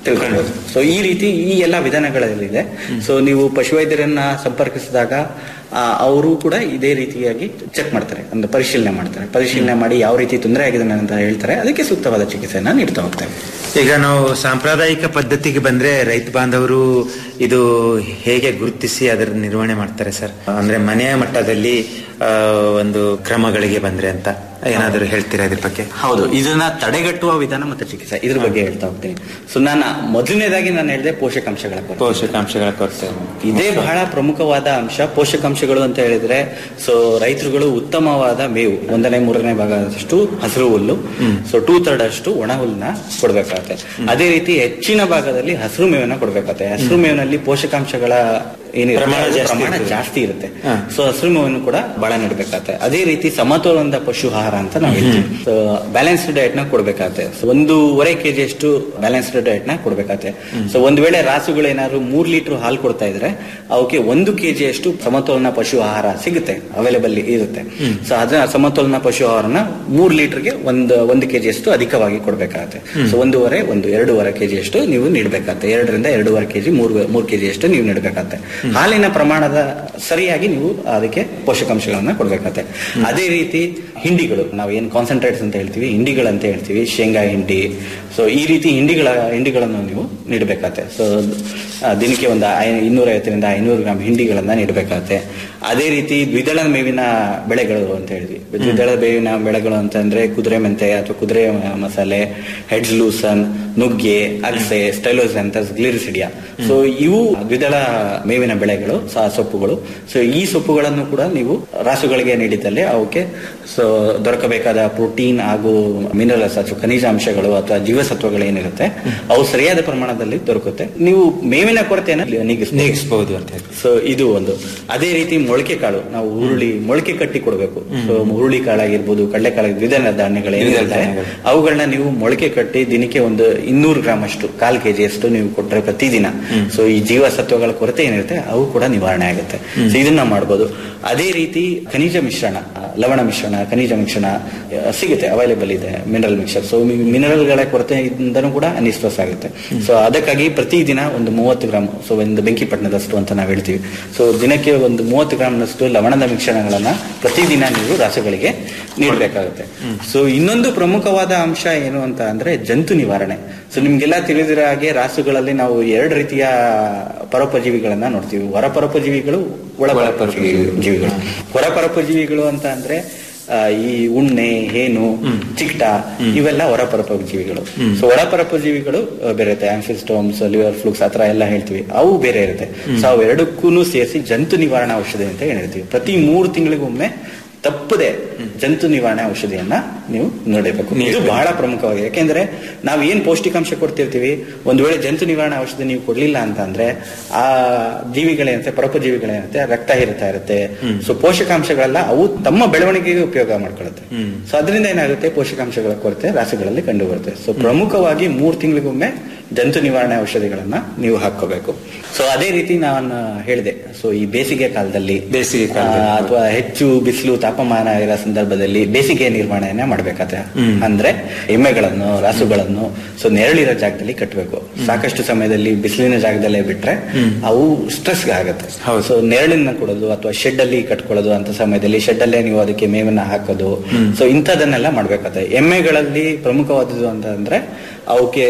ತಿಳ್ಕೊಳ್ಬೋದು ಸೊ ಈ ರೀತಿ ಈ ಎಲ್ಲ ವಿಧಾನಗಳಲ್ಲಿದೆ ಸೊ ನೀವು ಪಶುವೈದ್ಯರನ್ನ ಸಂಪರ್ಕಿಸಿದಾಗ ಅವರು ಕೂಡ ಇದೇ ರೀತಿಯಾಗಿ ಚೆಕ್ ಮಾಡ್ತಾರೆ ಅಂದ್ರೆ ಪರಿಶೀಲನೆ ಮಾಡ್ತಾರೆ ಪರಿಶೀಲನೆ ಮಾಡಿ ಯಾವ ರೀತಿ ತೊಂದರೆ ಆಗಿದೆ ಅಂತ ಹೇಳ್ತಾರೆ ಅದಕ್ಕೆ ಸೂಕ್ತವಾದ ಚಿಕಿತ್ಸೆಯನ್ನ ನೀಡ್ತಾ ಹೋಗ್ತಾರೆ ಈಗ ನಾವು ಸಾಂಪ್ರದಾಯಿಕ ಪದ್ಧತಿಗೆ ಬಂದ್ರೆ ರೈತ ಬಾಂಧವರು ಇದು ಹೇಗೆ ಗುರುತಿಸಿ ಅದರ ನಿರ್ವಹಣೆ ಮಾಡ್ತಾರೆ ಸರ್ ಅಂದ್ರೆ ಮನೆಯ ಮಟ್ಟದಲ್ಲಿ ಆ, ಒಂದು ಕ್ರಮಗಳಿಗೆ ಬಂದ್ರೆ ಅಂತ ಏನಾದರೂ ಹೇಳ್ತೀರಾ ಇದ್ರ ಬಗ್ಗೆ ಹೌದು ಇದನ್ನ ತಡೆಗಟ್ಟುವ ವಿಧಾನ ಮತ್ತೆ ಚಿಕಿತ್ಸೆ ಇದ್ರ ಬಗ್ಗೆ ಹೇಳ್ತಾ ಹೋಗ್ತೀನಿ ಸೊ ನಾನು ಮೊದಲನೇದಾಗಿ ನಾನು ಹೇಳಿದೆ ಪೋಷಕಾಂಶಗಳ ಕೊರತೆ. ಪೋಷಕಾಂಶಗಳ ಕೊರತೆ ಇದೇ ಬಹಳ ಪ್ರಮುಖವಾದ ಅಂಶ ಪೋಷಕಾಂಶಗಳು ಅಂತ ಹೇಳಿದ್ರೆ ಸೊ ರೈತರುಗಳು ಉತ್ತಮವಾದ ಮೇವು ಒಂದನೇ ಮೂರನೇ ಭಾಗದಷ್ಟು ಹಸಿರು ಹುಲ್ಲು ಸೊ ಟೂ ಥರ್ಡ್ ಅಷ್ಟು ಒಣ ಹುಲ್ಲನ್ನ ಕೊಡ್ಬೇಕಾಗತ್ತೆ ಅದೇ ರೀತಿ ಹೆಚ್ಚಿನ ಭಾಗದಲ್ಲಿ ಹಸಿರು ಮೇವನ್ನ ಕೊಡ್ಬೇಕಾಗತ್ತೆ ಹಸಿರು ಮೇವಿನಲ್ಲಿ ಪೋಷಕಾಂಶಗಳ ಏನಿರುತ್ತೆ ಪ್ರಮಾಣ ಅದು ಜಾಸ್ತಿ ಪ್ರಮಾಣ ಇರ್ತದೆ. ಜಾಸ್ತಿ ಇರುತ್ತೆ ಸೊ ಹಸಿರು ಮೇವನ್ನು ಕೂಡ ಬಹಳ ನೀಡಬೇಕಾಗತ್ತೆ ಅದೇ ರೀತಿ ಸಮತೋಲನದ ಪಶು ಆಹಾರ ಅಂತ ನಾವು ಹೇಳ್ತೀವಿ ಸೊ ಬ್ಯಾಲೆನ್ಸ್ಡ್ ಡಯಟ್ ನ ಕೊಡ್ಬೇಕಾಗತ್ತೆ ಸೊ ಒಂದೂವರೆ ಕೆಜಿ ಅಷ್ಟು ಬ್ಯಾಲೆನ್ಸ್ಡ್ ಡಯಟ್ ನ ಕೊಡ್ಬೇಕಾಗತ್ತೆ ಸೊ ಒಂದ್ ವೇಳೆ ರಾಸುಗಳು ಏನಾದ್ರು ಮೂರ್ ಲೀಟರ್ ಹಾಲು ಕೊಡ್ತಾ ಇದ್ರೆ ಅವಕ್ಕೆ ಒಂದು ಕೆಜಿ ಅಷ್ಟು ಸಮತೋಲನ ಪಶು ಆಹಾರ ಸಿಗುತ್ತೆ ಅವೈಲೇಬಲ್ ಇರುತ್ತೆ ಸೊ ಅದನ್ನ ಸಮತೋಲನ ಪಶು ಆಹಾರನ ಮೂರ್ ಲೀಟರ್ಗೆ ಒಂದು ಒಂದು ಕೆಜಿ ಅಷ್ಟು ಅಧಿಕವಾಗಿ ಕೊಡ್ಬೇಕಾಗತ್ತೆ ಸೊ ಒಂದೂವರೆ ಒಂದು ಎರಡೂವರೆ ಕೆಜಿ ಅಷ್ಟು ನೀವು ನೀಡಬೇಕಾಗತ್ತೆ ಎರಡರಿಂದ ಎರಡೂವರೆ ಕೆಜಿ ಮೂರು ಮೂರು ಕೆಜಿ ಅಷ್ಟು ನೀವು ನೀಡಬೇಕಾಗತ್ತೆ ಹಾಲಿನ ಪ್ರಮಾಣದ ಸರಿಯಾಗಿ ನೀವು ಅದಕ್ಕೆ ಪೋಷಕಾಂಶಗಳನ್ನ ಕೊಡ್ಬೇಕಾಗತ್ತೆ ಅದೇ ರೀತಿ ಹಿಂಡಿಗಳು ನಾವು ಏನ್ ಕಾನ್ಸಂಟ್ರೇಟ್ಸ್ ಅಂತ ಹೇಳ್ತೀವಿ ಹಿಂಡಿಗಳು ಅಂತ ಹೇಳ್ತೀವಿ ಶೇಂಗಾ ಹಿಂಡಿ ಸೊ ಈ ರೀತಿ ಹಿಂಡಿಗಳ ಹಿಂಡಿಗಳನ್ನು ನೀವು ನೀಡಬೇಕಾಗತ್ತೆ ಸೊ ದಿನಕ್ಕೆ ಒಂದು ಐ- ಇನ್ನೂರೈವತ್ತರಿಂದ ಐನೂರು ಗ್ರಾಮ್ ಹಿಂಡಿಗಳನ್ನ ನೀಡಬೇಕಾಗತ್ತೆ ಅದೇ ರೀತಿ ದ್ವಿದಳ ಮೇವಿನ ಬೆಳೆಗಳು ಅಂತ ಹೇಳಿದ್ವಿ ದ್ವಿದಳ ಮೇವಿನ ಬೆಳೆಗಳು ಅಂತಂದ್ರೆ ಕುದುರೆ ಮೆಂತೆ ಅಥವಾ ಕುದುರೆ ಮಸಾಲೆ ಹೆಡ್ಸ್ ಲೂಸನ್ ನುಗ್ಗೆ ಅಗಸೆ ಸ್ಟೈಲೋಸೆಂತಸ್ ಗ್ಲಿರಿಸಿಡಿಯಾ ಸೊ ಇವು ದ್ವಿದಳ ಮೇವಿನ ಬೆಳೆಗಳು ಸ- ಸೊಪ್ಪುಗಳು ಸೊ ಈ ಸೊಪ್ಪುಗಳನ್ನು ಕೂಡ ನೀವು ರಾಸುಗಳಿಗೆ ನೀಡಿದಲ್ಲಿ ಅವಕ್ಕೆ ಸೊ ದೊರಕಬೇಕಾದ ಪ್ರೋಟೀನ್ ಹಾಗೂ ಮಿನರಲ್ಸ್ ಅಥವಾ ಖನಿಜಾಂಶಗಳು ಅಥವಾ ಜೀವಸತ್ವಗಳು ಏನಿರುತ್ತೆ ಅವು ಸರಿಯಾದ ಪ್ರಮಾಣದಲ್ಲಿ ದೊರಕುತ್ತೆ ನೀವು ಮೇವಿನ ಕೊರತೆಯನ್ನು ನೀಗಿಸ್ ನೀಗಿಸಬಹುದು ಅಂತ ಹೇಳಿ ಸೊ ಇದು ಒಂದು ಅದೇ ರೀತಿ ಮೊಳಕೆ ಕಾಳು ನಾವು ಹುರುಳಿ ಮೊಳಕೆ ಕಟ್ಟಿ ಕೊಡಬೇಕು ಸೊ ಹುರುಳಿ ಕಾಳಾಗಿರ್ಬೋದು ಕಡಲೆಕಾಳು ದ್ವಿದಳ ಧಾನ್ಯಗಳು ಏನಿರುತ್ತೆ ಧಾನ್ಯಗಳು. ಅವುಗಳನ್ನ ನೀವು ಮೊಳಕೆ ಕಟ್ಟಿ ದಿನಕ್ಕೆ ಒಂದು ಇನ್ನೂರು ಗ್ರಾಮ್ ಅಷ್ಟು ಕಾಲ್ ಕೆಜಿ ಅಷ್ಟು ನೀವು ಕೊಟ್ರೆ ಪ್ರತಿದಿನ ಸೊ ಈ ಜೀವಸತ್ವಗಳ ಕೊರತೆ ಏನಿರುತ್ತೆ ಅವು ಕೂಡ ನಿವಾರಣೆ ಆಗುತ್ತೆ ಸೊ ಇದನ್ನ ಮಾಡ್ಬೋದು ಅದೇ ರೀತಿ ಖನಿಜ ಮಿಶ್ರಣ ಆ, ಲವಣ ಮಿಶ್ರಣ ಖನಿಜ ಮಿಶ್ರಣ ಆ, ಸಿಗುತ್ತೆ ಅವೈಲೇಬಲ್ ಇದೆ ಮಿನರಲ್ ಮಿಕ್ಸರ್ ಸೊ ಮಿನರಲ್ಗಳ ಕೊರತೆಯಿಂದನೂ ಕೂಡ ಅನಿಸ್ಟ್ರೆಸ್ ಆಗುತ್ತೆ ಸೊ ಅದಕ್ಕಾಗಿ ಪ್ರತಿದಿನ ಒಂದು ಮೂವತ್ತು ಗ್ರಾಮ್ ಸೊ ಒಂದು ಬೆಂಕಿಪಟ್ಟಣದಷ್ಟು ಅಂತ ನಾವು ಹೇಳ್ತೀವಿ ಸೊ ದಿನಕ್ಕೆ ಒಂದು ಮೂವತ್ತು ಗ್ರಾಮ್ನಷ್ಟು ಲವಣದ ಮಿಶ್ರಣಗಳನ್ನ ಪ್ರತಿದಿನ ನೀವು ರಾಸುಗಳಿಗೆ ನೀಡಬೇಕಾಗುತ್ತೆ ಸೊ ಇನ್ನೊಂದು ಪ್ರಮುಖವಾದ ಅಂಶ ಏನು ಅಂತ ಅಂದ್ರೆ ಜಂತು ನಿವಾರಣೆ ಸೊ ನಿಮ್ಗೆಲ್ಲ ತಿಳಿದಿರೋ ಹಾಗೆ ರಾಸುಗಳಲ್ಲಿ ನಾವು ಎರಡು ರೀತಿಯ ಪರೋಪಜೀವಿಗಳನ್ನ ನೋಡ್ತೀವಿ ಹೊರ ಪರೋಪಜೀವಿಗಳು ಒಳ ಪರೋಪಜೀವಿಗಳು ಹೊರ ಪರೋಪಜೀವಿಗಳು ಅಂತ ಅಂದ್ರೆ ಆ, ಈ ಉಣ್ಣೆ ಹೇನು ಚಿಕ್ಟ ಇವೆಲ್ಲ ಹೊರ ಪರೋಪಜೀವಿಗಳು ಸೊ ಒಳ ಪರೋಪಜೀವಿಗಳು ಆ, ಬೇರೆ ಇರುತ್ತೆ ಆಂಫಿಸ್ಟೋಮ್ಸ್ ಲಿವರ್ ಫ್ಲೂಕ್ಸ್ ಆತರ ಎಲ್ಲ ಹೇಳ್ತೀವಿ ಅವು ಬೇರೆ ಇರುತ್ತೆ ಸೊ ಅವೆರಡಕ್ಕೂ ಸೇರಿಸಿ ಜಂತು ನಿವಾರಣಾ ಔಷಧಿ ಅಂತ ಹೇಳ್ತೀವಿ ಪ್ರತಿ ಮೂರು ತಿಂಗಳಿಗೊಮ್ಮೆ ತಪ್ಪದೆ ಜಂತು ನಿವಾರಣೆ ಔಷಧಿಯನ್ನ ನೀವು ನೋಡಬೇಕು ಇದು ಬಹಳ ಪ್ರಮುಖವಾಗಿದೆ ಯಾಕೆಂದ್ರೆ ನಾವು ಏನ್ ಪೌಷ್ಟಿಕಾಂಶ ಕೊಡ್ತಿರ್ತೀವಿ ಒಂದ್ ವೇಳೆ ಜಂತು ನಿವಾರಣೆ ಔಷಧಿ ನೀವು ಕೊಡ್ಲಿಲ್ಲ ಅಂತ ಅಂದ್ರೆ ಆ ಜೀವಿಗಳೇನಂತೆ ಪರೋಪಜೀವಿಗಳೇನಂತೆ ರಕ್ತ ಹೀರುತ್ತಾ ಇರುತ್ತೆ ಸೊ ಪೋಷಕಾಂಶಗಳೆಲ್ಲ ಅವು ತಮ್ಮ ಬೆಳವಣಿಗೆಗೆ ಉಪಯೋಗ ಮಾಡ್ಕೊಳ್ಳುತ್ತೆ ಸೊ ಅದರಿಂದ ಏನಾಗುತ್ತೆ ಪೋಷಕಾಂಶಗಳ ಕೊರತೆ ರಾಸುಗಳಲ್ಲಿ ಕಂಡು ಬರುತ್ತೆ ಸೊ ಪ್ರಮುಖವಾಗಿ ಮೂರ್ ತಿಂಗಳಿಗೊಮ್ಮೆ ಜಂತು ನಿವಾರಣೆ ಔಷಧಿಗಳನ್ನ ನೀವು ಹಾಕೋಬೇಕು ಸೊ ಅದೇ ರೀತಿ ನಾನು ಹೇಳಿದೆ ಸೊ ಈ ಬೇಸಿಗೆ ಕಾಲದಲ್ಲಿ ಬೇಸಿಗೆ ಕಾಲದಲ್ಲಿ, ಆ, ಅಥವಾ ಹೆಚ್ಚು ಬಿಸಿಲು ತಾಪಮಾನ ಇರೋ ಸಂದರ್ಭದಲ್ಲಿ ಬೇಸಿಗೆ ನಿರ್ವಹಣೆಯನ್ನ ಮಾಡ್ಬೇಕಾದ್ರೆ ಅಂದ್ರೆ ಎಮ್ಮೆಗಳನ್ನು ರಾಸುಗಳನ್ನು ಸೊ ನೆರಳಿರೋ ಜಾಗದಲ್ಲಿ ಕಟ್ಟಬೇಕು ಸಾಕಷ್ಟು ಸಮಯದಲ್ಲಿ ಬಿಸಿಲಿನ ಜಾಗದಲ್ಲೇ ಬಿಟ್ರೆ ಅವು ಸ್ಟ್ರೆಸ್ ಆಗುತ್ತೆ ಸೊ ನೆರಳನ್ನ ಕೊಡೋದು ಅಥವಾ ಶೆಡ್ ಅಲ್ಲಿ ಕಟ್ಕೊಳ್ಳೋದು ಅಂತ ಸಮಯದಲ್ಲಿ ಶೆಡ್ ಅಲ್ಲೇ ನೀವು ಅದಕ್ಕೆ ಮೇವನ್ನ ಹಾಕೋದು ಸೊ ಇಂಥದನ್ನೆಲ್ಲ ಮಾಡ್ಬೇಕಾಗುತ್ತೆ ಎಮ್ಮೆಗಳಲ್ಲಿ ಪ್ರಮುಖವಾದದ್ದು ಅಂತ ಅಂದ್ರೆ ಅವಕ್ಕೆ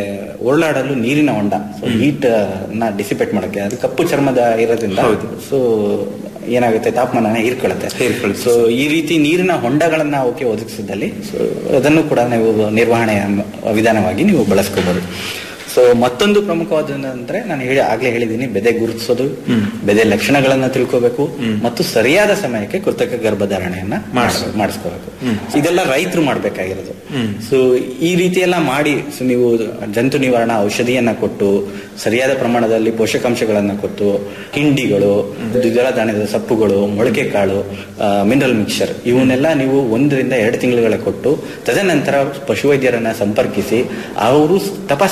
ಓಡಾಡಲು ನೀರಿನ ಹೊಂಡ ಸೊ ಹೀಟ್ ನ ಡಿಸಿಪೇಟ್ ಮಾಡಕ್ಕೆ ಅದು ಕಪ್ಪು ಚರ್ಮದ ಇರೋದ್ರಿಂದ ಸೊ ಏನಾಗುತ್ತೆ ತಾಪಮಾನ ಹೀರ್ಕೊಳ್ಳುತ್ತೆ ಸೊ ಈ ರೀತಿ ನೀರಿನ ಹೊಂಡಗಳನ್ನ ಅವಕ್ಕೆ ಒದಗಿಸಿದಲ್ಲಿ ಸೊ ಅದನ್ನು ಕೂಡ ನೀವು ನಿರ್ವಹಣೆಯ ವಿಧಾನವಾಗಿ ನೀವು ಬಳಸ್ಕೋಬಹುದು ಸೊ ಮತ್ತೊಂದು ಪ್ರಮುಖವಾದಂದ್ರೆ ನಾನು ಹೇಳಿ ಆಗ್ಲೇ ಹೇಳಿದ್ದೀನಿ ಬೆದೆ ಗುರುತಿಸೋದು ಬೆದೆ ಲಕ್ಷಣಗಳನ್ನ ತಿಳ್ಕೋಬೇಕು ಮತ್ತು ಸರಿಯಾದ ಸಮಯಕ್ಕೆ ಕೃತಕ ಗರ್ಭಧಾರಣೆಯನ್ನ ಮಾಡಿಸ್ಕೋಬೇಕು ಇದೆಲ್ಲ ರೈತರು ಮಾಡ್ಬೇಕಾಗಿರೋದು ಸೊ ಈ ರೀತಿ ಎಲ್ಲ ಮಾಡಿ ಸೊ ನೀವು ಜಂತು ನಿವಾರಣಾ ಔಷಧಿಯನ್ನ ಕೊಟ್ಟು ಸರಿಯಾದ ಪ್ರಮಾಣದಲ್ಲಿ ಪೋಷಕಾಂಶಗಳನ್ನ ಕೊಟ್ಟು ಹಿಂಡಿಗಳು ದ್ವಿದಳ ಧಾನ್ಯದ ಸೊಪ್ಪುಗಳು ಮೊಳಕೆ ಕಾಳು ಮಿನರಲ್ ಮಿಕ್ಸರ್ ಇವನ್ನೆಲ್ಲ ನೀವು ಒಂದರಿಂದ ಎರಡು ತಿಂಗಳುಗಳ ಕೊಟ್ಟು ತದನಂತರ ಪಶುವೈದ್ಯರನ್ನ ಸಂಪರ್ಕಿಸಿ ಅವರು ತಪಾಸಣೆ ಮಾಡ್ತಾರೆ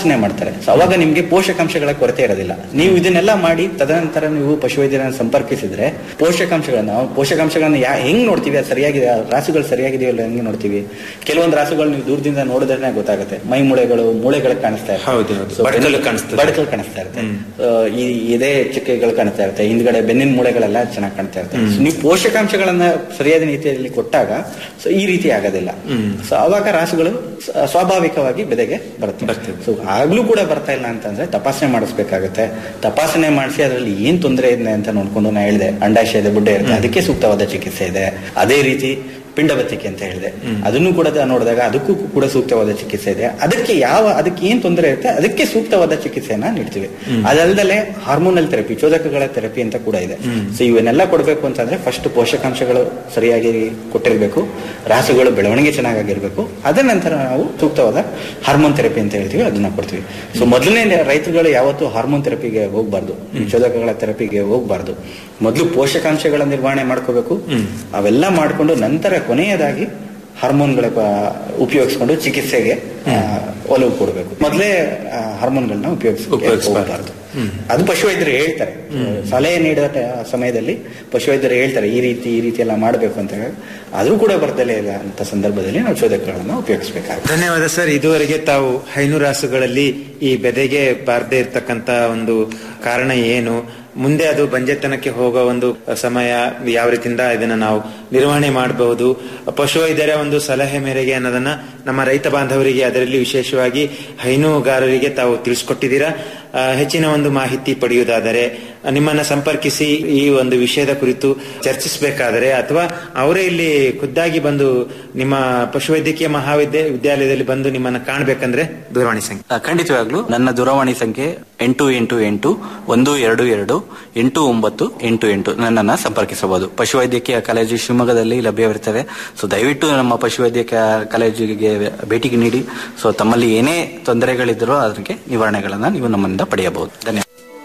ಮಾಡ್ತಾರೆ ಸೊ ಅವಾಗ ನಿಮ್ಗೆ ಪೋಷಕಾಂಶಗಳ ಕೊರತೆ ಇರೋದಿಲ್ಲ ನೀವು ಇದನ್ನೆಲ್ಲ ಮಾಡಿ ತದನಂತರ ನೀವು ಪಶುವೈದ್ಯರನ್ನು ಸಂಪರ್ಕಿಸಿದ್ರೆ ಪೋಷಕಾಂಶಗಳನ್ನ ಪೋಷಕಾಂಶಗಳನ್ನ ಯಾ ಹೆಂಗ್ ನೋಡ್ತೀವಿ ಅದು ಸರಿಯಾಗಿದೆ ಆ ರಾಸುಗಳು ಸರಿಯಾಗಿದೆಯೋ ಇಲ್ಲ ಹೆಂಗ್ ನೋಡ್ತೀವಿ ಕೆಲವೊಂದು ರಾಸುಗಳು ನೀವು ದೂರದಿಂದ ನೋಡಿದ್ರೆ ಗೊತ್ತಾಗುತ್ತೆ ಮೈ ಮೂಳೆಗಳು ಮೂಳೆಗಳು ಕಾಣಿಸ್ತಾ ಇರ್ತವೆ ಹೌದು, ಹೌದು. So, ಬಡಕಲು ಬೆನ್ನು- ಕಾಣಿಸ್ತದೆ. ಬಡಕಲು ಕಾಣಿಸ್ತಾ ಇರುತ್ತೆ So, ಈ ಎದೆ ಚಕ್ಕೆಗಳು ಕಾಣಿಸ್ತಾ ಇರುತ್ತೆ ಹಿಂದ್ಗಡೆ ಬೆನ್ನಿನ ಮೂಳೆಗಳೆಲ್ಲ ಚೆನ್ನಾಗಿ ಕಾಣ್ತಾ ಇರುತ್ತೆ So, ನೀವು ಪೋಷಕಾಂಶಗಳನ್ನ ಸರಿಯಾದ ರೀತಿಯಲ್ಲಿ ಕೊಟ್ಟಾಗ ಸೊ ಈ ರೀತಿ ಆಗೋದಿಲ್ಲ ಸೊ ಅವಾಗ ರಾಸುಗಳು ಸ- ಸ್ವಾಭಾವಿಕವಾಗಿ ಬೆದೆಗೆ ಬರುತ್ತೆ ಬರ್ತದೆ. ಸೊ ಆಗ್ಲೂ ಕೂಡ ಬರ್ತಾ ಇಲ್ಲ ಅಂತಂದ್ರೆ ತಪಾಸಣೆ ಮಾಡಿಸ್ಬೇಕಾಗುತ್ತೆ ತಪಾಸಣೆ ಮಾಡಿಸಿ ಅದರಲ್ಲಿ ಏನ್ ತೊಂದರೆ ಇದೆ ಅಂತ ನೋಡ್ಕೊಂಡು ನಾ ಹೇಳಿದೆ ಅಂಡಾಶಯ ಇದೆ ಬುಡ್ಡೆ ಇರುತ್ತೆ ಅದಕ್ಕೆ ಸೂಕ್ತವಾದ ಚಿಕಿತ್ಸೆ ಇದೆ ಅದೇ ರೀತಿ ಪಿಂಡಬತ್ತಿಕೆ ಅಂತ ಹೇಳಿದೆ ಅದನ್ನು ಕೂಡ ನೋಡಿದಾಗ ಅದಕ್ಕೂ ಕೂಡ ಸೂಕ್ತವಾದ ಚಿಕಿತ್ಸೆ ಇದೆ ಅದಕ್ಕೆ ಯಾವ ಅದಕ್ಕೆ ಏನ್ ತೊಂದರೆ ಇರುತ್ತೆ ಅದಕ್ಕೆ ಸೂಕ್ತವಾದ ಚಿಕಿತ್ಸೆಯನ್ನ ನೀಡ್ತೀವಿ ಅದಲ್ಲದೆ ಹಾರ್ಮೋನಲ್ ಥೆರಪಿ ಚೋದಕಗಳ ಥೆರಪಿ ಅಂತ ಕೂಡ ಇದೆ ಸೊ ಇವನ್ನೆಲ್ಲ ಕೊಡಬೇಕು ಅಂತಂದ್ರೆ ಫಸ್ಟ್ ಪೋಷಕಾಂಶಗಳು ಸರಿಯಾಗಿ ಕೊಟ್ಟಿರ್ಬೇಕು ರಾಸುಗಳು ಬೆಳವಣಿಗೆ ಚೆನ್ನಾಗಿರ್ಬೇಕು ಅದರ ನಂತರ ನಾವು ಸೂಕ್ತವಾದ ಹಾರ್ಮೋನ್ ಥೆರಪಿ ಅಂತ ಹೇಳ್ತೀವಿ ಅದನ್ನ ಕೊಡ್ತೀವಿ ಸೊ ಮೊದಲನೇ ರೈತರುಗಳು ಯಾವತ್ತೂ ಹಾರ್ಮೋನ್ ಥೆರಪಿಗೆ ಹೋಗ್ಬಾರ್ದು ಚೋದಕಗಳ ಥೆರಪಿಗೆ ಹೋಗ್ಬಾರ್ದು ಮೊದಲು ಪೋಷಕಾಂಶಗಳ ನಿರ್ವಹಣೆ ಮಾಡ್ಕೋಬೇಕು ಅವೆಲ್ಲ ಮಾಡ್ಕೊಂಡು ನಂತರ ಕೊನೆಯದಾಗಿ ಹಾರ್ಮೋನ್ಗಳ ಉಪಯೋಗಿಸ್ಕೊಂಡು ಚಿಕಿತ್ಸೆಗೆ ಆ, ಒಲವು ಕೊಡಬೇಕು ಮೊದಲೇ ಹಾರ್ಮೋನ್ಗಳನ್ನ ಉಪಯೋಗಿಸಬಾರ್ದು ಉಪಯೋಗಿಸ್ಬಾರ್ದು. ಅದು ಪಶುವೈದ್ಯರು ಹೇಳ್ತಾರೆ ಸಲಹೆ ನೀಡೋ ಟ- ಸಮಯದಲ್ಲಿ ಪಶುವೈದ್ಯರು ಹೇಳ್ತಾರೆ ಈ ರೀತಿ ಈ ರೀತಿ ಎಲ್ಲ ಮಾಡಬೇಕು ಅಂತ ಹೇಳಿ ಆದ್ರೂ ಕೂಡ ಬರ್ದಲೇ ಇಲ್ಲ ಅಂತ ಸಂದರ್ಭದಲ್ಲಿ ನಾವು ಚೋದಕಗಳನ್ನ ಉಪಯೋಗಿಸಬೇಕಾಗುತ್ತೆ ಧನ್ಯವಾದ ಸರ್ ಇದುವರೆಗೆ ತಾವು ಹೈನುರಾಸುಗಳಲ್ಲಿ ಈ ಬೆದೆಗೆ ಬಾರದೇ ಇರ್ತಕ್ಕಂತ ಒಂದು ಕಾರಣ ಏನು ಮುಂದೆ ಅದು ಬಂಜೆತನಕ್ಕೆ ಹೋಗೋ ಒಂದು ಸಮಯ ಯಾವ ರೀತಿಯಿಂದ ಇದನ್ನ ನಾವು ನಿರ್ವಹಣೆ ಮಾಡಬಹುದು ಪಶುವೈದ್ಯರ ಒಂದು ಸಲಹೆ ಮೇರೆಗೆ ಅನ್ನೋದನ್ನ ನಮ್ಮ ರೈತ ಬಾಂಧವರಿಗೆ ಅದರಲ್ಲಿ ವಿಶೇಷವಾಗಿ ಹೈನುಗಾರರಿಗೆ ತಾವು ತಿಳಿಸ್ಕೊಟ್ಟಿದ್ದೀರಾ ಆ, ಹೆಚ್ಚಿನ ಒಂದು ಮಾಹಿತಿ ಪಡೆಯುವುದಾದರೆ ನಿಮ್ಮನ್ನ ಸಂಪರ್ಕಿಸಿ ಈ ಒಂದು ವಿಷಯದ ಕುರಿತು ಚರ್ಚಿಸಬೇಕಾದರೆ ಅಥವಾ ಅವರೇ ಇಲ್ಲಿ ಖುದ್ದಾಗಿ ಬಂದು ನಿಮ್ಮ ಪಶುವೈದ್ಯಕೀಯ ಮಹಾವಿದ್ಯ ವಿದ್ಯಾಲಯದಲ್ಲಿ ಬಂದು ನಿಮ್ಮನ್ನ ಕಾಣಬೇಕಂದ್ರೆ ದೂರವಾಣಿ ಸಂಖ್ಯೆ ಆ, ಖಂಡಿತವಾಗ್ಲೂ ನನ್ನ ದೂರವಾಣಿ ಸಂಖ್ಯೆ ಎಂಟು ಎಂಟು ಎಂಟು ಒಂದು ಎರಡು ಎರಡು ಎಂಟು ಒಂಬತ್ತು ಎಂಟು ಎಂಟು ನನ್ನನ್ನು ಸಂಪರ್ಕಿಸಬಹುದು ಪಶುವೈದ್ಯಕೀಯ ಕಾಲೇಜು ಶಿವಮೊಗ್ಗದಲ್ಲಿ ಲಭ್ಯವಿರುತ್ತದೆ ಸೊ ದಯವಿಟ್ಟು ನಮ್ಮ ಪಶುವೈದ್ಯಕೀಯ ಕಾಲೇಜಿಗೆ ಭೇಟಿ ನೀಡಿ ಸೊ ತಮ್ಮಲ್ಲಿ ಏನೇ ತೊಂದರೆಗಳಿದ್ದರೂ ಅದಕ್ಕೆ ನಿವಾರಣೆಗಳನ್ನು ನೀವು ನಮ್ಮಿಂದ ಪಡೆಯಬಹುದು ಧನ್ಯವಾದ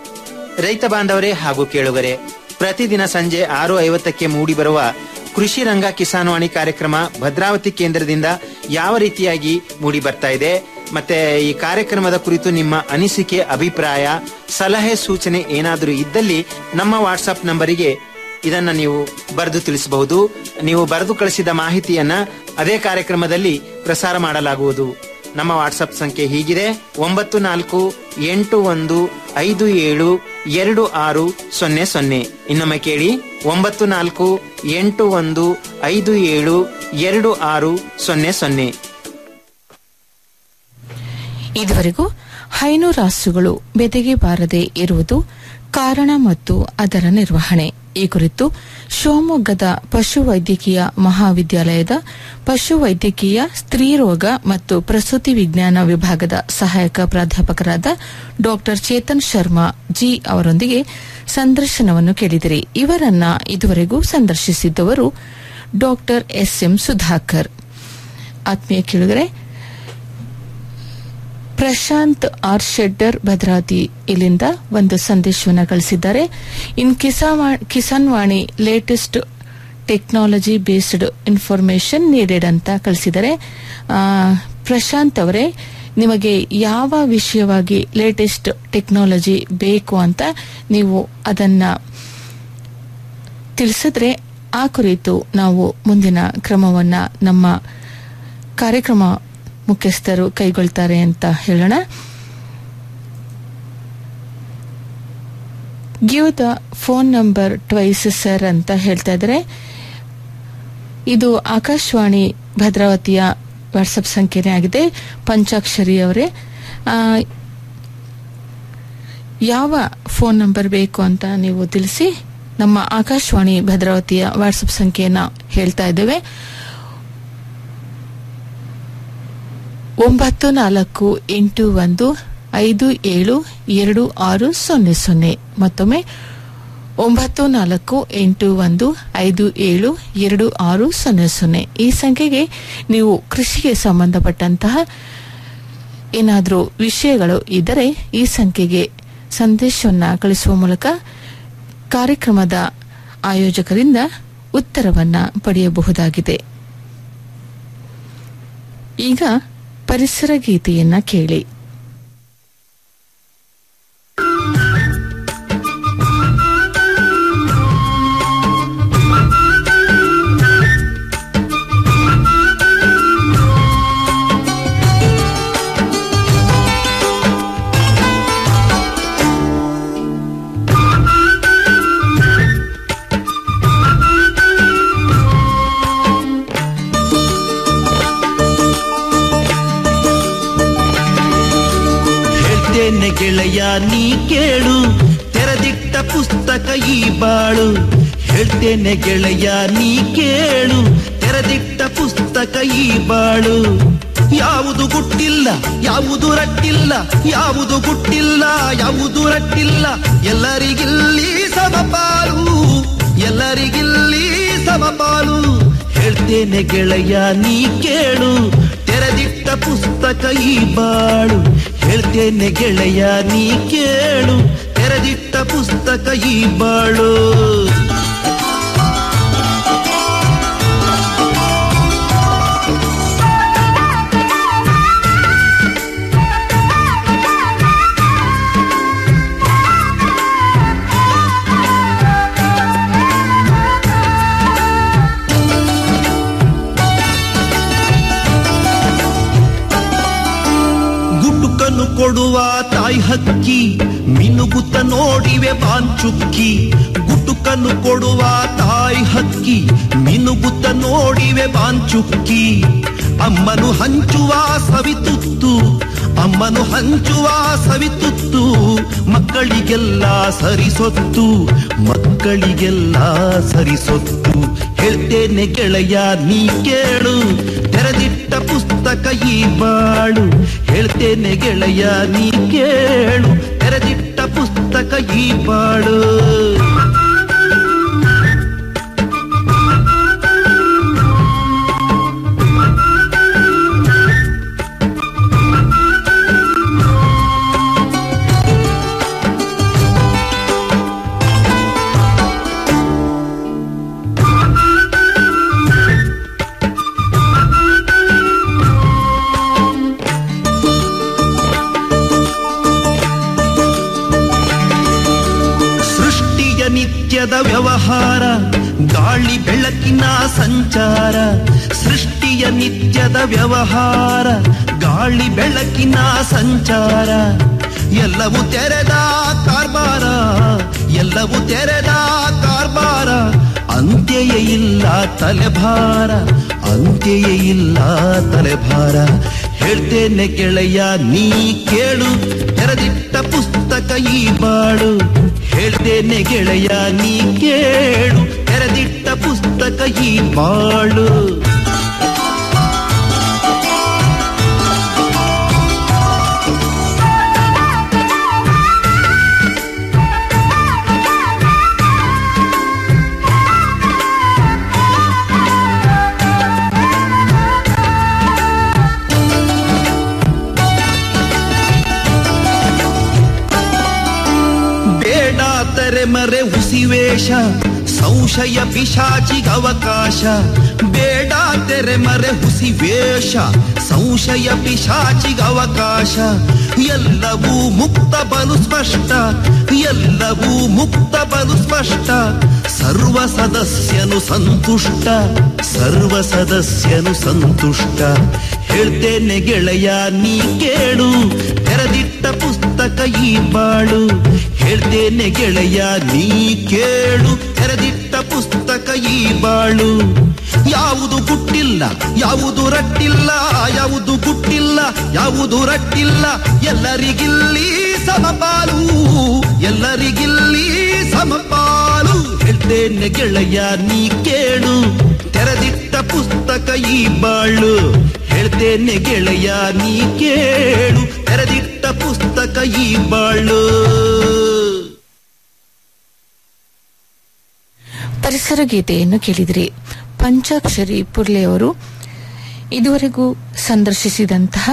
ರೈತ ಬಾಂಧವರೇ ಹಾಗೂ ಕೇಳುಗರೆ ಪ್ರತಿದಿನ ಸಂಜೆ ಆರು ಐವತ್ತಕ್ಕೆ ಮೂಡಿಬರುವ ಕೃಷಿ ರಂಗ ಕಿಸಾನ್ವಾಣಿ ಕಾರ್ಯಕ್ರಮ ಭದ್ರಾವತಿ ಕೇಂದ್ರದಿಂದ ಯಾವ ರೀತಿಯಾಗಿ ಮೂಡಿ ಬರ್ತಾ ಇದೆ ಮತ್ತೆ ಈ ಕಾರ್ಯಕ್ರಮದ ಕುರಿತು ನಿಮ್ಮ ಅನಿಸಿಕೆ ಅಭಿಪ್ರಾಯ ಸಲಹೆ ಸೂಚನೆ ಏನಾದರೂ ಇದ್ದಲ್ಲಿ ನಮ್ಮ ವಾಟ್ಸ್ಆಪ್ ನಂಬರಿಗೆ ಇದನ್ನ ನೀವು ಬರೆದು ತಿಳಿಸಬಹುದು ನೀವು ಬರೆದು ಕಳಿಸಿದ ಮಾಹಿತಿಯನ್ನ ಅದೇ ಕಾರ್ಯಕ್ರಮದಲ್ಲಿ ಪ್ರಸಾರ ಮಾಡಲಾಗುವುದು ನಮ್ಮ ವಾಟ್ಸಪ್ ಸಂಖ್ಯೆ ಹೀಗಿದೆ ಒಂಬತ್ತು ನಾಲ್ಕು ಎಂಟು ಒಂದು ಐದು ಏಳು ಎರಡು ಆರು ಸೊನ್ನೆ ಸೊನ್ನೆ ಇನ್ನೊಮ್ಮೆ ಕೇಳಿ ಒಂಬತ್ತು ನಾಲ್ಕು ಎಂಟು ಒಂದು ಐದು ಏಳು ಎರಡು ಆರು ಸೊನ್ನೆ ಸೊನ್ನೆ ಇದುವರೆಗೂ ಹೈನು ರಾಸುಗಳು ಬೆದೆಗೆ ಬಾರದೆ ಇರುವುದು ಕಾರಣ ಮತ್ತು ಅದರ ನಿರ್ವಹಣೆ ಈ ಕುರಿತು ಶಿವಮೊಗ್ಗದ ಪಶುವೈದ್ಯಕೀಯ ಮಹಾವಿದ್ಯಾಲಯದ ಪಶುವೈದ್ಯಕೀಯ ಸ್ತ್ರೀರೋಗ ಮತ್ತು ಪ್ರಸೂತಿ ವಿಜ್ಞಾನ ವಿಭಾಗದ ಸಹಾಯಕ ಪ್ರಾಧ್ಯಾಪಕರಾದ ಡಾ ಚೇತನ್ ಶರ್ಮಾ ಜಿ ಅವರೊಂದಿಗೆ ಸಂದರ್ಶನವನ್ನು ಕೇಳಿದಿರಿ ಇವರನ್ನ ಇದುವರೆಗೂ ಸಂದರ್ಶಿಸಿದ್ದವರು ಡಾ ಎಸ್ಎಂ ಸುಧಾಕರ್ ಆತ್ಮೀಯ ಕೇಳಿದರೆ ಪ್ರಶಾಂತ್ ಆರ್ ಶೆಡ್ಡರ್ ಭದ್ರಾವತಿ ಇಲ್ಲಿಂದ ಒಂದು ಸಂದೇಶವನ್ನು ಕಳಿಸಿದ್ದಾರೆ in Kisan Kisan Vani latest technology based information needed ಅಂತ ಕಳಿಸಿದ್ದಾರೆ ಆ, ಪ್ರಶಾಂತ್ ಅವರೇ ನಿಮಗೆ ಯಾವ ವಿಷಯವಾಗಿ ಲೇಟೆಸ್ಟ್ ಟೆಕ್ನಾಲಜಿ ಬೇಕು ಅಂತ ನೀವು ಅದನ್ನ ತಿಳಿಸಿದ್ರೆ ಆ ಕುರಿತು ನಾವು ಮುಂದಿನ ಕ್ರಮವನ್ನ ನಮ್ಮ ಕಾರ್ಯಕ್ರಮ ಮುಖ್ಯಸ್ಥರು ಕೈಗೊಳ್ತಾರೆ ಅಂತ ಹೇಳೋಣ give the phone number twice sir ಅಂತ ಹೇಳ್ತಾ ಇದ್ದಾರೆ ಇದು ಆಕಾಶವಾಣಿ ಭದ್ರಾವತಿಯ ವಾಟ್ಸಪ್ ಸಂಖ್ಯೆನೇ ಆಗಿದೆ ಪಂಚಾಕ್ಷರಿ ಅವರೇ ಆ, ಯಾವ ಫೋನ್ ನಂಬರ್ ಬೇಕು ಅಂತ ನೀವು ತಿಳಿಸಿ ನಮ್ಮ ಆಕಾಶವಾಣಿ ಭದ್ರಾವತಿಯ ವಾಟ್ಸಪ್ ಸಂಖ್ಯೆಯನ್ನ ಹೇಳ್ತಾ ಇದ್ದೇವೆ ಒಂಬತ್ತು ನಾಲ್ಕು ಎಂಟು ಒಂದು ಐದು ಏಳು ಎರಡು ಆರು ಸೊನ್ನೆ ಸೊನ್ನೆ ಮತ್ತೊಮ್ಮೆ ಒಂಬತ್ತು ನಾಲ್ಕು ಎಂಟು ಒಂದು ಐದು ಏಳು ಎರಡು ಆರು ಸೊನ್ನೆ ಸೊನ್ನೆ ಈ ಸಂಖ್ಯೆಗೆ ನೀವು ಕೃಷಿಗೆ ಸಂಬಂಧಪಟ್ಟಂತಹ ಏನಾದರೂ ವಿಷಯಗಳು ಇದ್ದರೆ ಈ ಸಂಖ್ಯೆಗೆ ಸಂದೇಶವನ್ನ ಕಳಿಸುವ ಮೂಲಕ ಕಾರ್ಯಕ್ರಮದ ಆಯೋಜಕರಿಂದ ಉತ್ತರವನ್ನ ಪಡೆಯಬಹುದಾಗಿದೆ ಈಗ ಪರಿಸರ ಗೀತೆಯನ್ನ ಕೇಳಿ ಗೆಳೆಯ ನೀ ಕೇಳು ತೆರೆದಿಟ್ಟ ಪುಸ್ತಕ ಈ ಬಾಳು ಹೇಳ್ತೇನೆ ಗೆಳೆಯ ನೀ ಕೇಳು ತೆರೆದಿಟ್ಟ ಪುಸ್ತಕ ಈ ಬಾಳು ಯಾವುದು ಗುಟ್ಟಿಲ್ಲ ಯಾವುದು ರಟ್ಟಿಲ್ಲ ಯಾವುದು ಗುಟ್ಟಿಲ್ಲ ಯಾವುದು ರಟ್ಟಿಲ್ಲ ಎಲ್ಲರಿಗಿಲ್ಲಿ ಸಮಪಾಲು ಎಲ್ಲರಿಗಿಲ್ಲಿ ಸಮಪಾಲು ಹೇಳ್ತೇನೆ ಗೆಳೆಯ ನೀ ಕೇಳು ತೆರೆದಿಟ್ಟ ಪುಸ್ತಕ ಈ ಬಾಳು ಹೇಳ್ತೇನೆ ಗೆಳೆಯ ನೀ ಕೇಳು ತೆರೆದಿಟ್ಟ ಪುಸ್ತಕ ಈ ಬಾಳು ಗುಟುಕನ್ನು ಕೊಡುವ ತಾಯಿ ಹಕ್ಕಿ ಮಿನುಗುತ್ತ ನೋಡಿವೆ ಬಾಂಚುಕ್ಕಿ ಗುಟುಕನ್ನು ಕೊಡುವ ತಾಯಿ ಹಕ್ಕಿ ಮಿನುಗುತ್ತ ನೋಡಿವೆ ಬಾಂಚುಕ್ಕಿ ಅಮ್ಮನು ಹಂಚುವ ಸವಿತುತ್ತು ಅಮ್ಮನು ಹಂಚುವ ಸವಿತುತ್ತು ಮಕ್ಕಳಿಗೆಲ್ಲ ಸರಿಸೊತ್ತು ಮಕ್ಕಳಿಗೆಲ್ಲ ಸರಿಸೊತ್ತು ಹೇಳ್ತೇನೆ ಗೆಳೆಯ ನೀ ಕೇಳು ತೆರೆದಿಟ್ಟ ಪುಸ್ತಕ ಈ ಬಾಳು ಹೇಳ್ತೇನೆ ಗೆಳೆಯ ನೀ ಕೇಳು ತೆರೆದಿಟ್ಟ ಪುಸ್ತಕ ಈ ಬಾಳು ಸೃಷ್ಟಿಯ ನಿತ್ಯದ ವ್ಯವಹಾರ ಗಾಳಿ ಬೆಳಕಿನ ಸಂಚಾರ ಸೃಷ್ಟಿಯ ನಿತ್ಯದ ವ್ಯವಹಾರ ಗಾಳಿ ಬೆಳಕಿನ ಸಂಚಾರ ಎಲ್ಲವೂ ತೆರೆದ ಕಾರ್ಬಾರ ಎಲ್ಲವೂ ತೆರೆದ ಕಾರ್ಬಾರ ಅಂತ್ಯಯೇ ಇಲ್ಲ ತಲೆಭಾರ ಅಂತ್ಯಯೇ ಇಲ್ಲ ತಲೆಭಾರ ಹೇಳ್ತೇನೆ ಗೆಳೆಯ ನೀ ಕೇಳು ತೆರೆದಿಟ್ಟ ಪುಸ್ತಕ ಈ ಬಾಳು ಹೇಳ್ತೇನೆ ಗೆಳೆಯ ನೀ ಕೇಳು ತೆರೆದಿಟ್ಟ ಪುಸ್ತಕ ಈ ಬಾಳು ಬೇಡ ತೆರೆಮರೆ ಹುಸಿವೇಶ ಸಂಶಯ ಪಿಶಾಚಿಗವಕಾಶ ಬೇಡ ತೆರೆಮರೆ ಹುಸಿವೇಶ ಸಂಶಯ ಪಿಶಾಚಿಗವಕಾಶ ಎಲ್ಲವೂ ಮುಕ್ತ ಬಲು ಸ್ಪಷ್ಟ ಎಲ್ಲವೂ ಮುಕ್ತ ಬಲು ಸ್ಪಷ್ಟ ಸರ್ವ ಸದಸ್ಯನು ಸಂತುಷ್ಟ ಸರ್ವ ಸದಸ್ಯನು ಸಂತುಷ್ಟ ಹೇಳ್ತೇನೆ ಗೆಳೆಯ ನೀ ಕೇಳು ತೆರೆದಿಟ್ಟ ಪುಸ್ತಕ ಈ ಬಾಳು ಹೇಳ್ತೇನೆ ಗೆಳೆಯ ನೀ ಕೇಳು ತೆರೆದಿಟ್ಟ ಪುಸ್ತಕ ಈ ಬಾಳು ಯಾವುದು ಗುಟ್ಟಿಲ್ಲ ಯಾವುದು ರಟ್ಟಿಲ್ಲ ಯಾವುದು ಗುಟ್ಟಿಲ್ಲ ಯಾವುದು ರಟ್ಟಿಲ್ಲ ಎಲ್ಲರಿಗಿಲ್ಲಿ ಸಮಪಾಲು ಎಲ್ಲರಿಗಿಲ್ಲಿ ಸಮಪಾಲು ಹೇಳ್ತೇನೆ ಗೆಳೆಯ ನೀ ಕೇಳು ತೆರೆದಿಟ್ಟ ಪುಸ್ತಕ ಈ ಬಾಳು ಹೇಳ್ತೇನೆ ಗೆಳೆಯ ನೀ ಕೇಳು ತೆರೆದಿಟ್ಟ ಪುಸ್ತಕ ಈ ಬಾಳು ಪರಿಸರ ಗೀತೆಯನ್ನು ಕೇಳಿದಿರಿ ಪಂಚಾಕ್ಷರಿ ಪುರ್ಲೆಯವರು ಇದುವರೆಗೂ ಸಂದರ್ಶಿಸಿದಂತಹ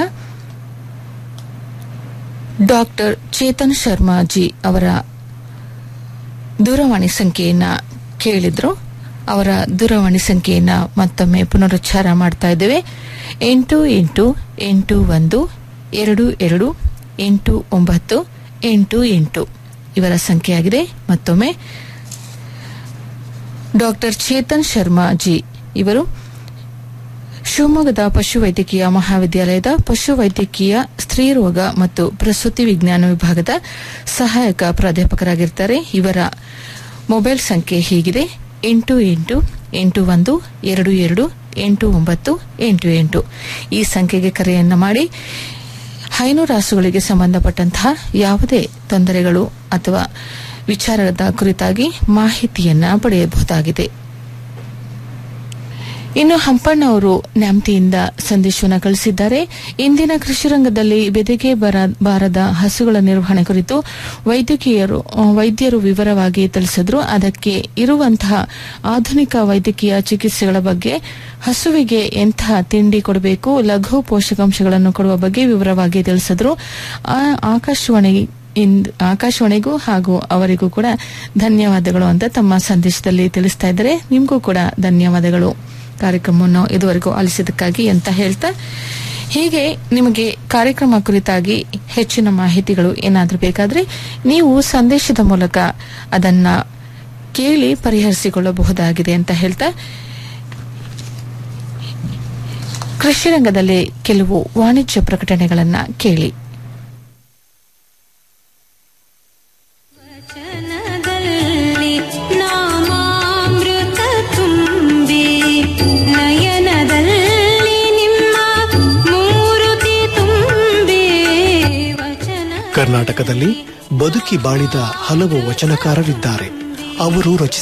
ಡಾಕ್ಟರ್ ಚೇತನ್ ಶರ್ಮಾಜಿ ಅವರ ದೂರವಾಣಿ ಸಂಖ್ಯೆಯನ್ನ ಕೇಳಿದ್ರು ಅವರ ದೂರವಾಣಿ ಸಂಖ್ಯೆಯನ್ನ ಮತ್ತೊಮ್ಮೆ ಪುನರುಚ್ಚಾರ ಮಾಡ್ತಾ ಇದ್ದೇವೆ ಎಂಟು ಎಂಟು ಎಂಟು ಒಂದು ಎರಡು ಎರಡು ಎಂಟು ಒಂಬತ್ತು ಎಂಟು ಎಂಟು ಇವರ ಸಂಖ್ಯೆಯಾಗಿದೆ ಮತ್ತೊಮ್ಮೆ ಡಾಕ್ಟರ್ ಚೇತನ್ ಶರ್ಮಾ ಜಿ ಇವರು ಶಿವಮೊಗ್ಗದ ಪಶುವೈದ್ಯಕೀಯ ಮಹಾವಿದ್ಯಾಲಯದ ಪಶುವೈದ್ಯಕೀಯ ಸ್ತ್ರೀರೋಗ ಮತ್ತು ಪ್ರಸೂತಿ ವಿಜ್ಞಾನ ವಿಭಾಗದ ಸಹಾಯಕ ಪ್ರಾಧ್ಯಾಪಕರಾಗಿರ್ತಾರೆ ಇವರ ಮೊಬೈಲ್ ಸಂಖ್ಯೆ ಹೀಗಿದೆ ಎಂಟು ಎಂಟು ಎಂಟು ಒಂದು ಎರಡು ಎರಡು ಎಂಟು ಒಂಬತ್ತು ಎಂಟು ಎಂಟು ಈ ಸಂಖ್ಯೆಗೆ ಕರೆಯನ್ನ ಮಾಡಿ ಹೈನುರಾಸುಗಳಿಗೆ ಸಂಬಂಧಪಟ್ಟಂತಹ ಯಾವುದೇ ತೊಂದರೆಗಳು ಅಥವಾ ವಿಚಾರದ ಕುರಿತಾಗಿ ಮಾಹಿತಿಯನ್ನ ಪಡೆಯಬಹುದಾಗಿದೆ ಇನ್ನು ಹಂಪಣ್ಣ ಅವರು ನ್ಯಾಮ್ತಿಯಿಂದ ಸಂದೇಶವನ್ನು ಕಳಿಸಿದ್ದಾರೆ ಇಂದಿನ ಕೃಷಿ ರಂಗದಲ್ಲಿ ಬೆದೆಗೆ ಬರ- ಬಾರದ ಹಸುಗಳ ನಿರ್ವಹಣೆ ಕುರಿತು ವೈದ್ಯಕೀಯರು ಆ, ವೈದ್ಯರು ವಿವರವಾಗಿ ತಿಳಿಸಿದ್ರು ಅದಕ್ಕೆ ಇರುವಂತಹ ಆಧುನಿಕ ವೈದ್ಯಕೀಯ ಚಿಕಿತ್ಸೆಗಳ ಬಗ್ಗೆ ಹಸುವಿಗೆ ಎಂತಹ ತಿಂಡಿ ಕೊಡಬೇಕು ಲಘು ಪೋಷಕಾಂಶಗಳನ್ನು ಕೊಡುವ ಬಗ್ಗೆ ವಿವರವಾಗಿ ತಿಳಿಸಿದ್ರು ಆ, ಆಕಾಶವಾಣಿ ಇಂದ್ ಆಕಾಶವಾಣಿಗೂ ಹಾಗೂ ಅವರಿಗೂ ಕೂಡ ಧನ್ಯವಾದಗಳು ಅಂತ ತಮ್ಮ ಸಂದೇಶದಲ್ಲಿ ತಿಳಿಸ್ತಾ ಇದ್ದಾರೆ ನಿಮಗೂ ಕೂಡ ಧನ್ಯವಾದಗಳು ಕಾರ್ಯಕ್ರಮವನ್ನು ಇದುವರೆಗೂ ಆಲಿಸಿದ್ದಕ್ಕಾಗಿ ಅಂತ ಹೇಳ್ತಾ ಹೀಗೆ ನಿಮಗೆ ಕಾರ್ಯಕ್ರಮ ಕುರಿತಾಗಿ ಹೆಚ್ಚಿನ ಮಾಹಿತಿಗಳು ಏನಾದರೂ ಬೇಕಾದ್ರೆ ನೀವು ಸಂದೇಶದ ಮೂಲಕ ಅದನ್ನ ಕೇಳಿ ಪರಿಹರಿಸಿಕೊಳ್ಳಬಹುದಾಗಿದೆ ಅಂತ ಹೇಳ್ತಾ ಕೃಷಿ ರಂಗದಲ್ಲಿ ಕೆಲವು ವಾಣಿಜ್ಯ ಪ್ರಕಟಣೆಗಳನ್ನ ಕೇಳಿ ವಚನದಲ್ಲಿ ನಾಮಾಮೃತ ತುಂಬಿ ನಯನದಲ್ಲಿ ನಿಮ್ಮ ಮೂರುತಿ ತುಂಬಿ ವಚನ ಕರ್ನಾಟಕದಲ್ಲಿ ಬದುಕಿ ಬಾಳಿದ ಹಲವು ವಚನಕಾರರಿದ್ದಾರೆ ಅವರು ರಚಿಸಿದ